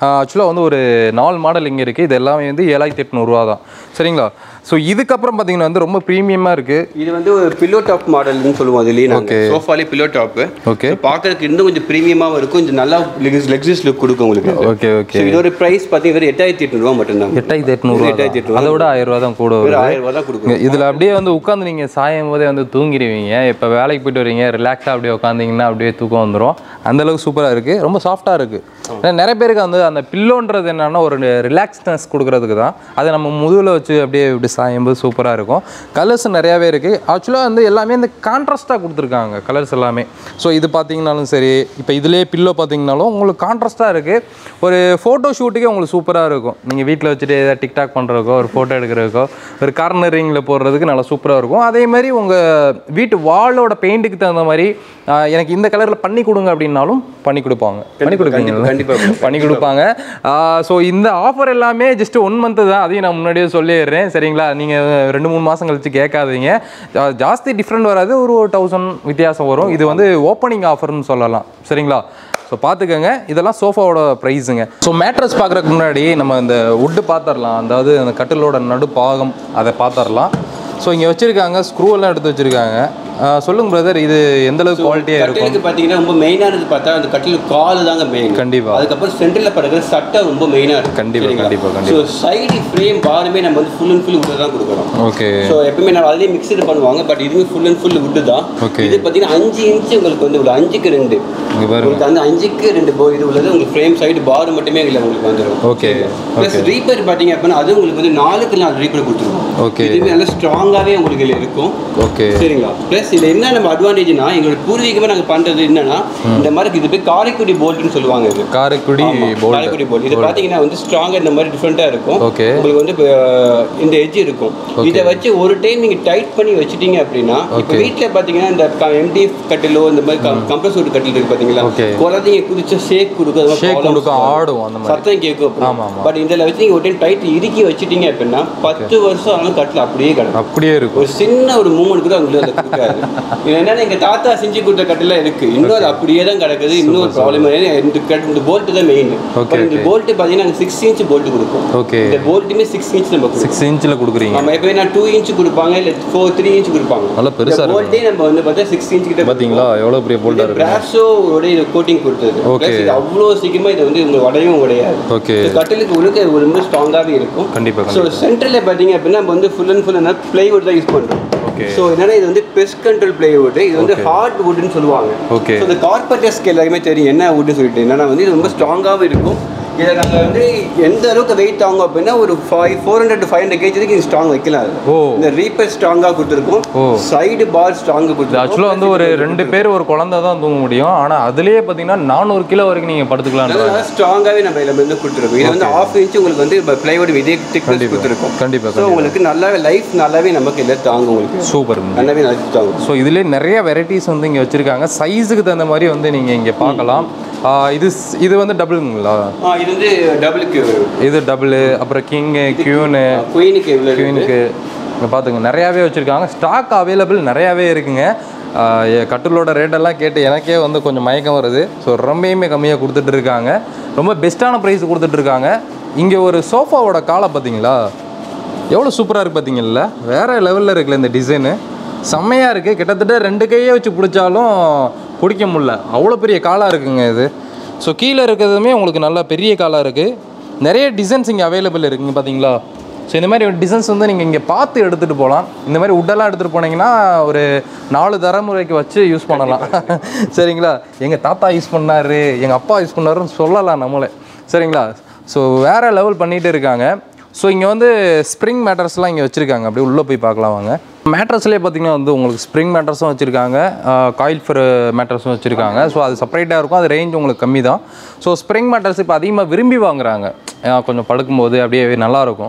ஆக்சுவலாக வந்து ஒரு நாலு மாடல் இங்கே இருக்குது இது எல்லாமே வந்து ஏழாயிரத்தி எட்நூறுரூவா தான் சரிங்களா ஸோ இதுக்கப்புறம் பார்த்தீங்கன்னா வந்து ரொம்ப ப்ரீமியமாக இருக்குது இது வந்து ஒரு பில்லோ டாப் மாடல்னு சொல்லுவோம் அதுலயே நாங்க சோஃபாலே பில்லோ டாப் ஓகே பார்க்கறதுக்கு இன்னும் கொஞ்சம் ப்ரீமியமாகவும் இருக்கும் கொஞ்சம் நல்லா லெக்ஸஸ் லுக் கொடுக்கும் உங்களுக்கு ஓகே ஓகே So, இதோட பிரைஸ் பார்த்தீங்கன்னா வெறும் எட்டாயிரத்தி எட்நூறுவா மட்டும்தான் எட்டாயிரத்தி எட்நூறுவா எட்டாயிரத்தி எட்நூறு அதை விட ஆயிரம் ரூபா தான் கூட வருது ஒரு ஆயிரம் ரூபா தான் கொடுக்கும் இதில் அப்படியே வந்து உட்காந்து நீங்கள் சாயும் போதே வந்து தூங்கிடுவீங்க இப்போ வேலைக்கு போயிட்டு வரீங்க ரிலாக்ஸாக அப்படியே உட்காந்திங்கன்னா அப்படியே தூக்கம் வந்துடும் அந்தளவுக்கு சூப்பராக இருக்குது ரொம்ப சாஃப்டாக இருக்குது ஏன்னா நிறைய பேருக்கு வந்து அந்த பில்லோன்றது என்னன்னா ஒரு ரிலாக்ஸ்னஸ் கொடுக்கறதுக்கு தான் அதை நம்ம முதுகில் வச்சு அப்படியே இப்படி சாயும்போது சூப்பராக இருக்கும் கலர்ஸ் நிறையாவே இருக்குது ஆக்சுவலாக வந்து எல்லாமே இந்த கான்ட்ராஸ்ட்டாக கொடுத்துருக்காங்க கலர்ஸ் எல்லாமே ஸோ இது பார்த்தீங்கனாலும் சரி இப்போ இதுலேயே பில்லோ பார்த்தீங்கனாலும் உங்களுக்கு கான்ட்ராஸ்ட்டாக இருக்குது ஒரு ஃபோட்டோ ஷூட்டுக்கே உங்களுக்கு சூப்பராக இருக்கும் நீங்கள் வீட்டில் வச்சுட்டு ஏதாவது டிக்டாக் பண்ணுறதுக்கோ ஒரு ஃபோட்டோ எடுக்கிறதுக்கோ ஒரு கார்னரிங்கில் போடுறதுக்கு நல்லா சூப்பராக இருக்கும் அதே மாதிரி உங்கள் வீட்டு வாலோட பெயிண்ட்டுக்கு தகுந்த மாதிரி ஆஹ், எனக்கு இந்த கலரில் பண்ணி கொடுங்க அப்படின்னாலும் பண்ணி கொடுப்பாங்க பண்ணி கொடுப்பீங்க கண்டிப்பா பண்ணி கொடுப்பாங்க ஸோ இந்த ஆஃபர் எல்லாமே ஜஸ்ட் ஒன் மந்த்து தான் அதையும் நான் முன்னாடியே சொல்லிடுறேன் சரிங்களா நீங்கள் ரெண்டு மூணு மாதம் கழிச்சு கேட்காதீங்க ஜா- ஜாஸ்தி டிஃப்ரெண்ட் வராது ஒரு தௌசண்ட் வித்தியாசம் வரும் இது வந்து ஓப்பனிங் ஆஃபர்னு சொல்லலாம் சரிங்களா ஸோ பார்த்துக்கோங்க இதெல்லாம் சோஃபாவோட ப்ரைஸுங்க ஸோ மேட்ரஸ் பார்க்குறதுக்கு முன்னாடி நம்ம இந்த வுட்டு பார்த்துடலாம் அதாவது அந்த கட்டிலோட நடு பாகம் அதை பார்த்துடலாம் ஸோ இங்கே வச்சுருக்காங்க ஸ்க்ரூ எல்லாம் எடுத்து வச்சுருக்காங்க சொல்லுங்க பிரதர் இது எந்த அளவுக்கு குவாலிட்டியாக இருக்கும் கட்டிலுக்கு பார்த்தீங்கன்னா ரொம்ப மெயினானது பார்த்தா அந்த கட்டில் கால் தாங்க மெயின் கண்டிப்பா. அதுக்கப்புறம் சென்டரில் படுக்கிற சட்டை ரொம்ப மெயினாக இருக்கும் கண்டிப்பா, சரிங்களா? கண்டிப்பா, கண்டிப்பா. ஸோ சைடு ஃப்ரேம் பாருமே நம்ம வந்து ஃபுல் அண்ட் ஃபுல் உட்டு தான் கொடுக்குறோம் ஓகே ஸோ எப்பவுமே நம்ம அதுலேயே மிக்சடு பண்ணுவாங்க பட் இதுவுமே ஃபுல் அண்ட் ஃபுல் உட்டு தான் Okay. இது பார்த்தீங்கன்னா அஞ்சு இன்ச்சு உங்களுக்கு வந்து உள்ள அஞ்சுக்கு ரெண்டு இங்கே பாருங்க உங்களுக்கு அந்த அஞ்சுக்கு ரெண்டு போ இது உள்ளது உங்களுக்கு ஃப்ரேம் சைடு பார் மட்டுமே இதில் உங்களுக்கு வந்துடும் ஓகே ப்ளஸ் ரீப்பர் பார்த்தீங்க அப்படின்னா அது உங்களுக்கு வந்து நாலுக்கு நாலு ரீப்பர் கொடுத்துருவோம் ஓகே இதுவுமே நல்லா ஸ்ட்ராங்காகவே உங்களுக்கு இதில் இருக்கும் ஓகே சரிங்களா ப்ளஸ் இதில் என்ன நம்ம அட்வான்டேஜ்னா எங்களோட பூர்வீகமாக நாங்கள் பண்ணுறது என்னன்னா இந்த மாதிரி இது போய் காரைக்குடி போல்ட்னு சொல்லுவாங்க இது காரைக்குடி போல்டு காரைக்குடி போல்ட் இது பார்த்தீங்கன்னா வந்து ஸ்ட்ராங்காக இந்த மாதிரி டிஃப்ரெண்ட்டாக இருக்கும் ஓகே உங்களுக்கு வந்து இப்போ, அஹ், இந்த எட்ஜ் இருக்கும் இதை வச்சு ஒரு டைம் நீங்கள் டைட் பண்ணி வச்சிட்டீங்க அப்படின்னா இப்போ வீட்டில் பார்த்தீங்கன்னா இந்த எம்டி கட்டிலோ இந்த மாதிரி கம்ப்ரஸர் கட்டில் இருக்கு பார்த்தீங்களா Okay. குழந்தைங்க குதிச்சா ஷேக் கொடுக்கும் அது மாதிரி ஷேக் problems கொடுக்கும் வரும். ஆடும் அந்த மாதிரி சத்தம் கேட்கும் ஆமா, ஆமா. பட் இதில் வச்சு நீங்கள் ஒரு டைம் டைட் இறுக்கி வச்சிட்டீங்க அப்படின்னா பத்து வருஷம் ஆனாலும் கட்டில் அப்படியே கிடக்கும் அப்படியே இருக்கும் ஒரு சின்ன ஒரு மூமெண்ட் கூட உங்களுக்கு அதை கொடுக்காது இது என்னன்னா எங்க தாத்தா செஞ்சு கொடுத்த கட்டிலாம் இருக்கு இன்னும் அது அப்படியே தான் கிடக்குது இன்னொரு ப்ராப்ளம் இந்த கட் இந்த போல்ட் தான் மெயின் Okay, பட் இந்த போல்ட் பார்த்தீங்கன்னா நாங்கள் சிக்ஸ் இன்ச் போல்ட் கொடுப்போம் ஓகே இந்த போல்ட்டுமே சிக்ஸ் இன்ச் நம்ம கொடுப்போம் சிக்ஸ் இன்ச்சில் கொடுக்குறீங்க நம்ம எப்போ நான் டூ இன்ச் கொடுப்பாங்க இல்லை ஃபோர் த்ரீ இன்ச் கொடுப்பாங்க நல்லா பெருசா இருக்கு. போல்ட்டே நம்ம வந்து பார்த்தா சிக்ஸ் இன்ச் கிட்ட பார்த்தீங்களா எவ்வளோ பெரிய போல்டாக இருக்கு பிராஷோட இது கோட்டிங் கொடுத்தது Okay. Plus இது அவ்வளோ சீக்கிரமா இது வந்து உங்களுக்கு உடையும் உடையாது ஓகே இந்த கட்டிலுக்கு உழுக்க ஒரு ரொம்ப ஸ்ட்ராங்காகவே இருக்கும் கண்டிப்பாக ஸோ சென்டரில் பார்த்தீங்க அப்படின்னா நம்ம வந்து ஃபுல் அண்ட் ஃபுல் என்ன பிளைவுட் தான் யூஸ் பண்ணுறோம் ஓகே ஸோ என்னன்னா இது வந்து பெஸ்ட் கண்ட்ரோல் பிளைவுட் இது வந்து ஹார்ட் வுட்னு சொல்லுவாங்க ஓகே ஸோ இந்த கார்பெட்டர்ஸ்க்கு எல்லாருமே தெரியும் என்ன வுட்னு சொல்லிட்டு என்னன்னா வந்து இது ரொம்ப ஸ்ட்ராங்காகவும் இருக்கும் இதை நாங்கள் வந்து எந்த அளவுக்கு வெயிட் தாங்கும் அப்படின்னா ஒரு five four hundred to five hundred கேஜிக்கு இது ஸ்ட்ராங் வைக்கலாம் அது. ஓ இந்த ரீப்பர் ஸ்ட்ராங்காக கொடுத்துருக்கோம் ஓ. சைடு பார் ஸ்ட்ராங்காக இது கொடுத்துருக்கோம் ஆக்சுவலாக வந்து ஒரு ரெண்டு பேர் ஒரு குழந்தை தான் தூங்க முடியும் ஆனால் அதுலேயே பார்த்தீங்கன்னா நானூறு கிலோ வரைக்கும் நீங்கள் படுத்துக்கலான்ற நல்லா ஸ்ட்ராங்காகவே நம்ம இதில் வந்து கொடுத்துருக்கோம் இது வந்து ஆஃப் இன்ச் உங்களுக்கு வந்து பிளைவுட் இதே திக்னஸ் கொடுத்துருக்கோம் கண்டிப்பாக ஸோ உங்களுக்கு நல்லாவே லைஃப் நல்லாவே நமக்கு இதில் தாங்கும் உங்களுக்கு சூப்பர் நல்லாவே நல்லா தாங்கும் ஸோ இதுலேயே நிறைய வெரைட்டிஸ் வந்து இங்கே வச்சுருக்காங்க சைஸுக்கு தகுந்த மாதிரி வந்து நீங்கள் இங்கே பார்க்கலாம் ஆ, இது ஸ்- இது வந்து டபுளுங்களா ஆ இது வந்து டபுளுக்கு இது டபுளு அப்புறம் கிங்கு கியூனு குயினுக்கு எவ்வளோ குயினுக்கு இங்கே பார்த்துங்க நிறையாவே வச்சுருக்காங்க ஸ்டாக் அவைலபிள் நிறையாவே இருக்குங்க ஆஹ் எ- கட்டிலோட ரேட்டெல்லாம் கேட்டு எனக்கே வந்து கொஞ்சம் மயக்கம் வருது ஸோ ரொம்பயுமே கம்மியாக கொடுத்துட்டு இருக்காங்க ரொம்ப பெஸ்ட்டான ப்ரைஸ் கொடுத்துட்டு இருக்காங்க இங்கே ஒரு சோஃபாவோட காலை பார்த்தீங்களா எவ்வளோ சூப்பராக இருக்குது பார்த்தீங்கல்ல வேறு லெவலில் இருக்குல்ல இந்த டிசைனு செம்மையாக இருக்குது கிட்டத்தட்ட ரெண்டு கையே வச்சு பிடிச்சாலும் பிடிக்க முடியல அவ்வளோ பெரிய காலாக இருக்குங்க இது ஸோ கீழே இருக்கிறதுமே உங்களுக்கு நல்லா பெரிய காலாக இருக்குது நிறைய டிசைன்ஸ் இங்கே அவைலபிள் இருக்குங்க பார்த்தீங்களா ஸோ இந்த மாதிரி டிசைன்ஸ் வந்து நீங்கள் இங்கே பார்த்து எடுத்துகிட்டு போகலாம் இந்த மாதிரி உட்டெல்லாம் எடுத்துகிட்டு போனீங்கன்னா ஒரு நாலு தலைமுறைக்கு வச்சு யூஸ் பண்ணலாம் சரிங்களா எங்கள் தாத்தா யூஸ் பண்ணாரு எங்கள் அப்பா யூஸ் பண்ணாருன்னு சொல்லலாம் நம்மளே சரிங்களா ஸோ வேறு லெவல் பண்ணிகிட்டு இருக்காங்க ஸோ இங்கே வந்து ஸ்ப்ரிங் மேட்டர்ஸ்லாம் இங்கே வச்சுருக்காங்க அப்படியே உள்ளே போய் பார்க்கலாம் வாங்க மேட்ரஸ்லேயே பார்த்தீங்கன்னா வந்து உங்களுக்கு ஸ்ப்ரிங் மேட்ரஸும் வச்சுருக்காங்க காயில் ஃபர் மேட்ரஸும் வச்சுருக்காங்க ஸோ அது செப்பரேட்டாக இருக்கும் அது ரேஞ்ச் உங்களுக்கு கம்மி தான் ஸோ ஸ்ப்ரிங் மேட்ரஸ் இப்போ அதிகமாக விரும்பி வாங்குறாங்க ஏன்னா கொஞ்சம் படுக்கும்போது அப்படியே நல்லாயிருக்கும் ஸோ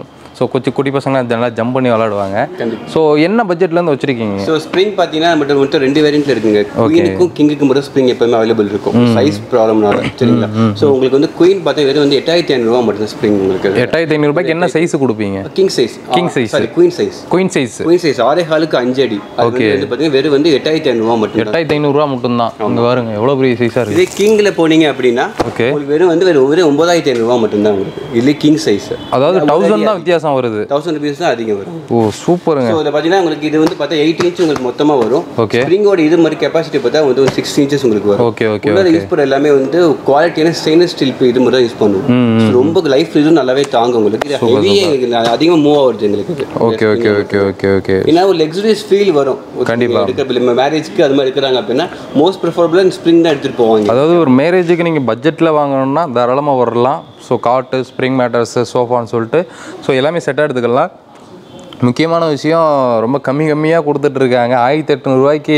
ஸோ கொஞ்சம் குட்டி பசங்க நல்லா ஜம்ப் பண்ணி விளாடுவாங்க கண்டிப்பா. ஸோ என்ன பட்ஜெட்லேருந்து வச்சுருக்கீங்க ஸோ ஸ்ப்ரிங் பார்த்தீங்கன்னா நம்மகிட்ட மட்டும் ரெண்டு வேரியன்ட்ல இருக்குங்க குயினுக்கும் கிங்குக்கும் மட்டும் ஸ்ப்ரிங் எப்பவுமே அவைலபிள் இருக்கும் சைஸ் ப்ராப்ளம்னால சரிங்களா ஸோ உங்களுக்கு வந்து குயின் பார்த்தா வெறும் வந்து எட்டாயிரத்தி ஐநூறுரூவா மட்டும் ஸ்ப்ரிங் உங்களுக்கு எட்டாயிரத்தி ஐநூறுபாய்க்கு என்ன சைஸ் கொடுப்பீங்க king size King size. Sorry queen size queen size queen size ஆறே ஹாலுக்கு அஞ்சு அடி அது வந்து வந்து பார்த்தீங்கன்னா வெறும் வந்து எட்டாயிரத்தி ஐநூறுரூவா மட்டும் தான் எட்டாயிரத்தி ஐநூறுரூவா மட்டும்தான் இங்கே பாருங்க எவ்வளோ பெரிய சைஸாக இருக்குது இதே கிங்ல போனீங்க அப்படின்னா ஓகே உங்களுக்கு வெறும் வந்து வெறும் வெறும் ஒன்பதாயிரத்தி ஐநூறுரூவா மட்டும்தான் உங்களுக்கு இதுலேயே கிங் சைஸ் அதாவது தௌசண்ட் தான் வித்தியாசம் வருது தௌசண்ட் ருபீஸ் தான் அதிகம் வரும் ஓ சூப்பருங்க ஸோ இதில் பார்த்தீங்கன்னா உங்களுக்கு இது வந்து பார்த்தா எயிட் இன்ச் உங்களுக்கு மொத்தமாக வரும் ஓகே ஸ்ப்ரிங்கோட இது மாதிரி கெப்பாசிட்டி பார்த்தா வந்து ஒரு சிக்ஸ் இன்ச்சஸ் உங்களுக்கு வரும் ஓகே ஓகே உள்ள யூஸ் பண்ணுற எல்லாமே வந்து குவாலிட்டியான ஸ்டெயின்லெஸ் ஸ்டீல் இது மட்டும் தான் யூஸ் பண்ணுவோம் So, ரொம்ப லைஃப் இதுவும் நல்லாவே தாங்கும் உங்களுக்கு இது ஹெவியே அதிகமாக மூவ் ஆகுது எங்களுக்கு இது. Okay okay okay okay okay ஏன்னா ஒரு லக்ஸுரியஸ் ஃபீல் வரும் கண்டிப்பா. எடுக்கிற மேரேஜ்க்கு அது மாதிரி இருக்கிறாங்க அப்படின்னா மோஸ்ட் ப்ரிஃபரபிளாக ஸ்ப்ரிங் தான் எடுத்துகிட்டு போவாங்க அதாவது ஒரு மேரேஜுக்கு நீங்கள் பட்ஜெட்டில் வாங்கணும்னா தாராளமாக வரலாம் ஸோ காட்டு ஸ்ப்ரிங் மேட்டர்ஸு சோஃபான்னு சொல்லிட்டு ஸோ எல்லாமே செட்டாக எடுத்துக்கலாம் முக்கியமான விஷயம் ரொம்ப கம்மி கம்மியாக கொடுத்துட்ருக்காங்க ஆயிரத்தி எட்நூறுவாய்க்கு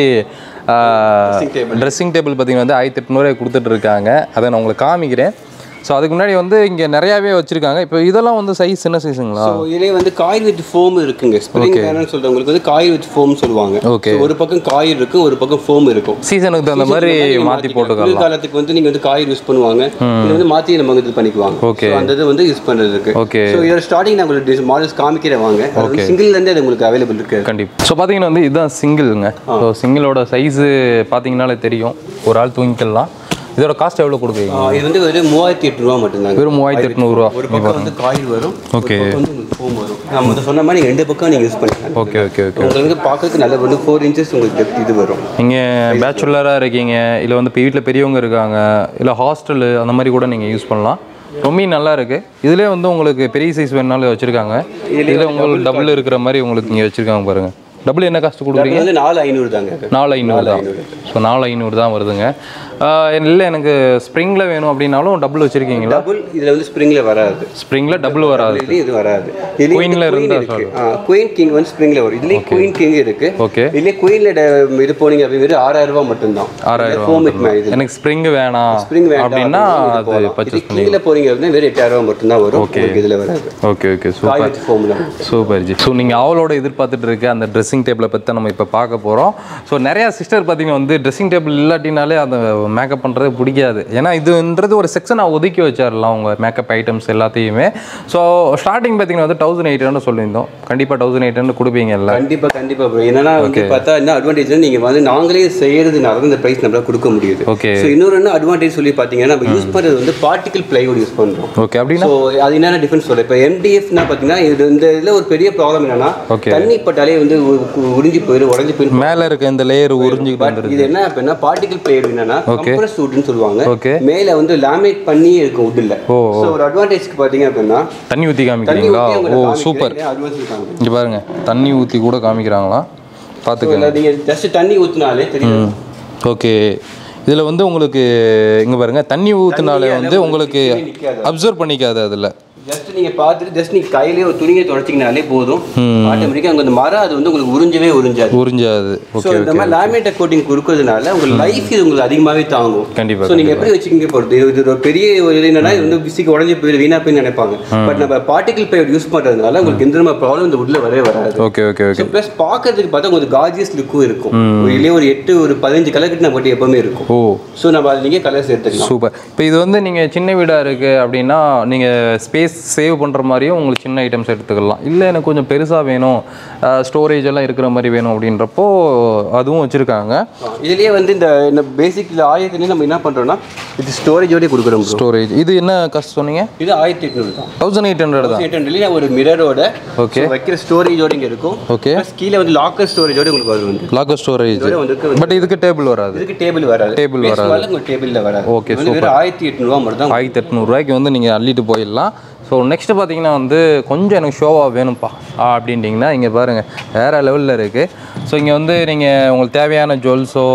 ட்ரெஸ்ஸிங் டேபிள் பார்த்தீங்கன்னா வந்து ஆயிரத்தி எட்நூறுவாய்க்கு கொடுத்துட்ருக்காங்க அதை நான் உங்களுக்கு காமிக்கிறேன் ஸோ அதுக்கு முன்னாடி வந்து இங்கே நிறையாவே வச்சுருக்காங்க இப்போ இதெல்லாம் வந்து சைஸ் என்ன சைஸுங்களா ஸோ இதுலேயே வந்து காயில் வித் ஃபோம் இருக்குங்க ஸ்ப்ரிங் பேனல் சொல்கிறவங்களுக்கு வந்து காயில் வித் ஃபோம் சொல்லுவாங்க Okay. So, ஒரு பக்கம் காயில் இருக்கும் ஒரு பக்கம் ஃபோம் இருக்கும் சீசனுக்கு தகுந்த மாதிரி மாற்றி குளிர் போட்டுக்கலாம் காலத்துக்கு வந்து நீங்க வந்து காயில் யூஸ் பண்ணுவாங்க இது வந்து மாத்தி நம்ம இது பண்ணிக்குவாங்க Okay. So, அந்த இது வந்து யூஸ் பண்றதுக்கு Okay. ஸோ இதோட ஸ்டார்டிங் நான் உங்களுக்கு மாடல்ஸ் காமிக்கிறேன் வாங்க அது வந்து சிங்கிள்ல இருந்தே அது உங்களுக்கு அவைலபிள் இருக்கு கண்டிப்பாக ஸோ பார்த்தீங்கன்னா வந்து இதுதான் சிங்கிள்ங்க ஸோ சிங்கிளோட சைஸு பார்த்தீங்கனாலே தெரியும் ஒரு ஆள் தூங்கிக்கலாம் இதோட காஸ்ட் எவ்வளோ கொடுக்குறீங்க ஆ, இது வந்து வெறும் மூவாயிரத்தி எட்டு ரூபா மட்டும்தாங்க வெறும் மூவாயிரத்தி எட்நூறுரூவா ஒரு பக்கம் வந்து காயில் வரும் Okay. ஒரு பக்கம் வந்து உங்களுக்கு ஃபோம் வரும் நம்ம வந்து சொன்ன மாதிரி நீங்க ரெண்டு பக்கம் நீங்க யூஸ் பண்ணிக்கலாம் ஓகே ஓகே ஓகே உங்களுக்கு பார்க்கறதுக்கு நல்ல வந்து ஃபோர் இன்ச்சஸ் உங்களுக்கு depth இது வரும் நீங்கள் பேச்சுலராக இருக்கீங்க இல்லை வந்து இப்போ வீட்டில் பெரியவங்க இருக்காங்க இல்லை ஹாஸ்டலு அந்த மாதிரி கூட நீங்கள் யூஸ் பண்ணலாம் ரொம்ப நல்லா இருக்குது இதுலேயே வந்து உங்களுக்கு பெரிய சைஸ் வேணுனாலும் வச்சுருக்காங்க இதில் உங்களுக்கு டபுள் இருக்கிற மாதிரி உங்களுக்கு இங்கே வச்சுருக்காங்க பாருங்கள் டபுள் என்ன காஸ்ட் கொடுக்குறீங்க இது வந்து நாலு ஐநூறு தாங்க நாலு ஐநூறு தான் ஸோ நாலு ஐநூறு தான் வருதுங்க இல்லை எனக்கு ஸ்ப்ரிங்கில் வேணும் அப்படின்னாலும் டபுள் வச்சுருக்கீங்களா டபுள் இதுல வந்து ஸ்ப்ரிங்ல வராது ஸ்ப்ரிங்கில் டபுள் வராது இதுலயும் இது வராது Queenல இதுலயும் இருந்தா இருக்கு குயின் கிங் வந்து ஸ்ப்ரிங்ல வரும் இதுலயும் குயின் கிங் இருக்கு ஓகே இதுலயே குயின்ல இது போனீங்க அப்படி வெறும் ஆறாயிரம் ரூபாய் மட்டும்தான் ஆறாயிரம் ஃபோம் இட் மாதிரி எனக்கு ஸ்ப்ரிங் வேணாம் ஸ்ப்ரிங் வேண்டாம் அப்படின்னா அப்படின்னா அது போகலாம். இது பர்ச்சேஸ் பண்ணி கீழே போறீங்க அப்படின்னா வெறும் எட்டாயிரம் ரூபாய் மட்டும்தான் வரும் உங்களுக்கு இதுல வராது okay okay super coil with foam தான் சூப்பர் ஜி ஸோ நீங்கள் அவளோட எதிர்பார்த்துட்டு இருக்க அந்த ட்ரெஸ்ஸிங் டேபிளை பற்றி தான் நம்ம இப்போ பார்க்க போகிறோம் ஸோ நிறையா சிஸ்டர் பார்த்தீங்கன்னா வந்து ட்ரெஸ்ஸிங் டேபிள் இல்லாட்டினாலே அந்த மேக்கப் பண்ணுறது பிடிக்காது ஏன்னா இதுன்றது ஒரு செக்ஷனை ஒதுக்கி வச்சிடலாம் அவங்க மேக்கப் ஐட்டம்ஸ் எல்லாத்தையுமே ஸோ ஸ்டார்டிங் பார்த்தீங்கன்னா வந்து தௌசண்ட் எயிட் ஹண்ட்ரட் சொல்லியிருந்தோம் கண்டிப்பாக தௌசண்ட் எயிட் ஹண்ட்ரட் கொடுப்பீங்கல்ல கண்டிப்பா கண்டிப்பா ப்ரோ என்னன்னா வந்து பார்த்தா என்ன அட்வான்டேஜ் நீங்க வந்து நாங்களே செய்யறதுனால இந்த பிரைஸ் நம்மளால கொடுக்க முடியுது ஓகே ஸோ இன்னொரு என்ன அட்வான்டேஜ் சொல்லி பார்த்தீங்கன்னா நம்ம யூஸ் பண்றது வந்து பார்ட்டிகல் பிளைவுட் யூஸ் பண்றோம் ஓகே அப்படின்னா ஸோ அது என்னென்ன டிஃபரன்ஸ் சொல்ல இப்போ எம்டிஎஃப்னா பார்த்தீங்கன்னா இது இந்த இதில் ஒரு பெரிய ப்ராப்ளம் என்னன்னா Okay. தண்ணி பட்டாலே வந்து உ- உ- உறிஞ்சி போயிடும் உடஞ்சி போயிடும் மேலே இருக்க இந்த லேயர் உறிஞ்சிக்கிட்டு பட் வந்துருது இது என்ன அப்படின்னா பார்ட்டிகல் பிளேயர் என்னன்னா கம்ப்ரஸ் வுட்னு சொல்லுவாங்க ஓகே மேலே வந்து லேமினேட் பண்ணி இருக்கும் வுட்டில் ஓ, ஸோ ஒரு அட்வான்டேஜ்க்கு பார்த்தீங்க அப்படின்னா தண்ணி ஊற்றி தண்ணி காமிக்கிறீங்களா ஊத்தி ஓ உங்களுக்கு சூப்பர் காமிக்கிறேன். advance இருக்காங்க. இங்கே பாருங்க தண்ணி ஊற்றி கூட காமிக்கிறாங்களா பார்த்துக்கோங்க இல்ல, நீங்க ஜஸ்ட் தண்ணி ஊத்துனாலே தெரியும் ஓகே இதில் வந்து உங்களுக்கு இங்கே பாருங்க தண்ணி ஊற்றுனாலே வந்து உங்களுக்கு நிக்காது. அப்சர்வ் பண்ணிக்காது அதில் ஜஸ்ட் நீங்க பார்த்துட்டு ஜஸ்ட் நீங்க கையிலே ஒரு துணியை தொடச்சிங்கனாலே போதும் ஆட்டோமேட்டிக்காக அங்கே அந்த மரம் அது வந்து உங்களுக்கு உறிஞ்சவே உறிஞ்சாது உறிஞ்சாது ஸோ ஓகே இந்த மாதிரி லேமினேட் கோட்டிங் கொடுக்கறதுனால உங்களுக்கு லைஃப் இது உங்களுக்கு அதிகமாகவே தாங்கும் கண்டிப்பாக ஸோ நீங்க எப்படி வச்சுக்கிங்க போகிறது இது ஒரு பெரிய ஒரு இது என்னன்னா இது வந்து பிசிக்கு உடஞ்சி போயிடும் வீணா போய் நினைப்பாங்க பட் நம்ம பார்ட்டிகல் பைட் யூஸ் பண்றதுனால உங்களுக்கு எந்த மாதிரி ப்ராப்ளம் இந்த உள்ள வரவே வராது okay okay okay so plus பார்க்கறதுக்கு பார்த்தா உங்களுக்கு கார்ஜியஸ் லுக்கும் இருக்கும் ஒரு இல்லையே ஒரு எட்டு ஒரு பதினஞ்சு கலர் கிட்ட நம்மகிட்ட எப்பவுமே இருக்கும் ஓ ஸோ நம்ம அது நீங்கள் கலர்ஸ் எடுத்துக்கலாம் சூப்பர் இப்போ இது வந்து நீங்கள் சின்ன வீடாக இருக்குது அப்படின்னா நீங்கள் ஸ்பேஸ் சேவ் பண்ணுற மாதிரியும் உங்களுக்கு சின்ன ஐட்டம்ஸ் எடுத்துக்கலாம் இல்லை எனக்கு கொஞ்சம் பெருசாக வேணும் ஸ்டோரேஜ் எல்லாம் இருக்கிற மாதிரி வேணும் அப்படின்றப்போ அதுவும் வச்சுருக்காங்க இதுலயே வந்து இந்த இந்த பேசிக்ல ஆயிரத்துலேயே நம்ம என்ன பண்றோம்னா இது ஸ்டோரேஜோடய கொடுக்குறோம் bro. ஸ்டோரேஜ் இது என்ன காஸ்ட் சொன்னீங்க இது ஆயிரத்தி எட்நூறு தான் தௌசண்ட் எயிட் ஹண்ட்ரட் தான் எயிட் ஹண்ட்ரட்லேயே ஒரு மிரரோட Okay. வைக்கிற ஸ்டோரேஜோட இங்கே இருக்கும் ஓகே ப்ளஸ் கீழே வந்து லாக்கர் ஸ்டோரேஜோட உங்களுக்கு வரும் வந்து லாக்கர் ஸ்டோரேஜ் இதோட வந்து பட் இதுக்கு டேபிள் வராது இதுக்கு டேபிள் வராது Table Base வராது. model உங்களுக்கு டேபிளில் வராது Okay, இது வந்து வெறும் ஆயிரத்தி எட்நூறுவா மட்டும் தான் ஆயிரத்தி எட்நூறுரூவாய்க்கு வந்து நீங்கள் அள்ளிட்டு போயிடலாம் ஸோ நெக்ஸ்ட் பார்த்தீங்கன்னா வந்து கொஞ்சம் எனக்கு ஷோவாக வேணும்ப்பா ஆ, அப்படின்ட்டிங்கன்னா இங்கே பாருங்கள் வேறு லெவலில் இருக்குது ஸோ இங்கே வந்து நீங்கள் உங்களுக்கு தேவையான ஜுவல்ஸோ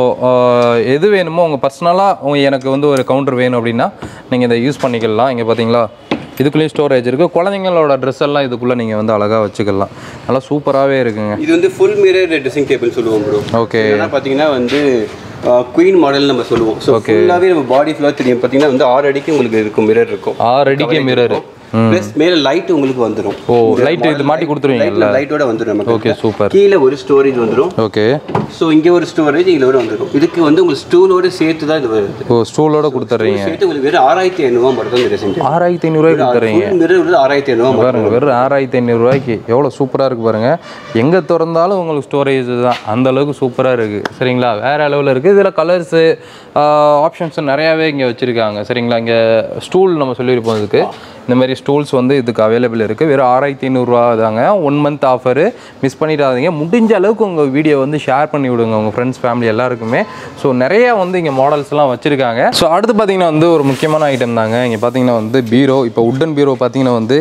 எது வேணுமோ உங்கள் பர்சனலாக உங்கள் எனக்கு வந்து ஒரு கவுண்டர் வேணும் அப்படின்னா நீங்கள் இதை யூஸ் பண்ணிக்கலாம் இங்கே பார்த்தீங்களா இதுக்குள்ளேயும் ஸ்டோரேஜ் இருக்குது குழந்தைங்களோட ட்ரெஸ் எல்லாம் இதுக்குள்ளே நீங்கள் வந்து அழகாக வச்சுக்கலாம் நல்லா சூப்பராகவே இருக்குங்க இது வந்து ஃபுல் மிரர் ட்ரெஸ்ஸிங் டேபிள் சொல்லுவோம் ப்ரோ ஓகே ஏன்னா பார்த்தீங்கன்னா வந்து குயின் மாடல் நம்ம சொல்லுவோம் ஸோ ஃபுல்லாகவே நம்ம பாடி ஃபுல்லாக தெரியும் பார்த்தீங்கன்னா வந்து ஆறு அடிக்கு உங்களுக்கு இருக்கும் மிரர் இருக்கும் ஆறு அடிக்கு மிரர் ப்ளஸ் மேல லைட் உங்களுக்கு வந்துரும் ஓ லைட் இது மாட்டி கொடுத்துருவீங்கல்ல லைட்டோட வந்துரும் நமக்கு ஓகே சூப்பர் கீழே ஒரு ஸ்டோரேஜ் வந்துரும் ஓகே ஸோ இங்க ஒரு ஸ்டோரேஜ் இதுல ஒரு வந்துரும் இதுக்கு வந்து உங்களுக்கு ஸ்டூலோட சேர்த்து தான் இது வருது ஓ ஸ்டூலோட கொடுத்துட்றீங்க சேர்த்து உங்களுக்கு வெறும் ஆறாயிரத்தி ஐநூறுவா மட்டும் தான் இந்த ரெசென்ட் ஆறாயிரத்தி ஐநூறுரூவாய்க்கு கொடுத்துட்றீங்க மிரர் வந்து ஆறாயிரத்தி ஐநூறுவா மட்டும் பாருங்க வெறும் ஆறாயிரத்தி ஐநூறுரூவாய்க்கு எவ்வளோ சூப்பராக இருக்குது பாருங்க எங்கே திறந்தாலும் உங்களுக்கு ஸ்டோரேஜ் தான் அந்த அளவுக்கு சூப்பராக இருக்குது சரிங்களா வேறு அளவில் இருக்குது இதில் கலர்ஸு ஆப்ஷன்ஸ் நிறையாவே இங்கே வச்சுருக்காங்க சரிங்களா இங்கே ஸ்டூல் நம்ம சொல்லியிருப்போம் இதுக்கு இந்த மாதிரி ஸ்டூல்ஸ் வந்து இதுக்கு அவைலபிள் இருக்குது வெறும் ஆறாயிரத்தி ஐநூறுரூவா தாங்க ஒன் மந்த் ஆஃபரு மிஸ் பண்ணிடாதீங்க முடிஞ்ச அளவுக்கு உங்கள் வீடியோ வந்து ஷேர் பண்ணி விடுங்க உங்கள் ஃப்ரெண்ட்ஸ் ஃபேமிலி எல்லாருக்குமே ஸோ நிறைய வந்து இங்கே மாடல்ஸ்லாம் வச்சுருக்காங்க ஸோ அடுத்து பார்த்தீங்கன்னா வந்து ஒரு முக்கியமான ஐட்டம் தாங்க இங்கே பார்த்தீங்கன்னா வந்து பீரோ இப்போ உட்டன் பீரோ பார்த்தீங்கன்னா வந்து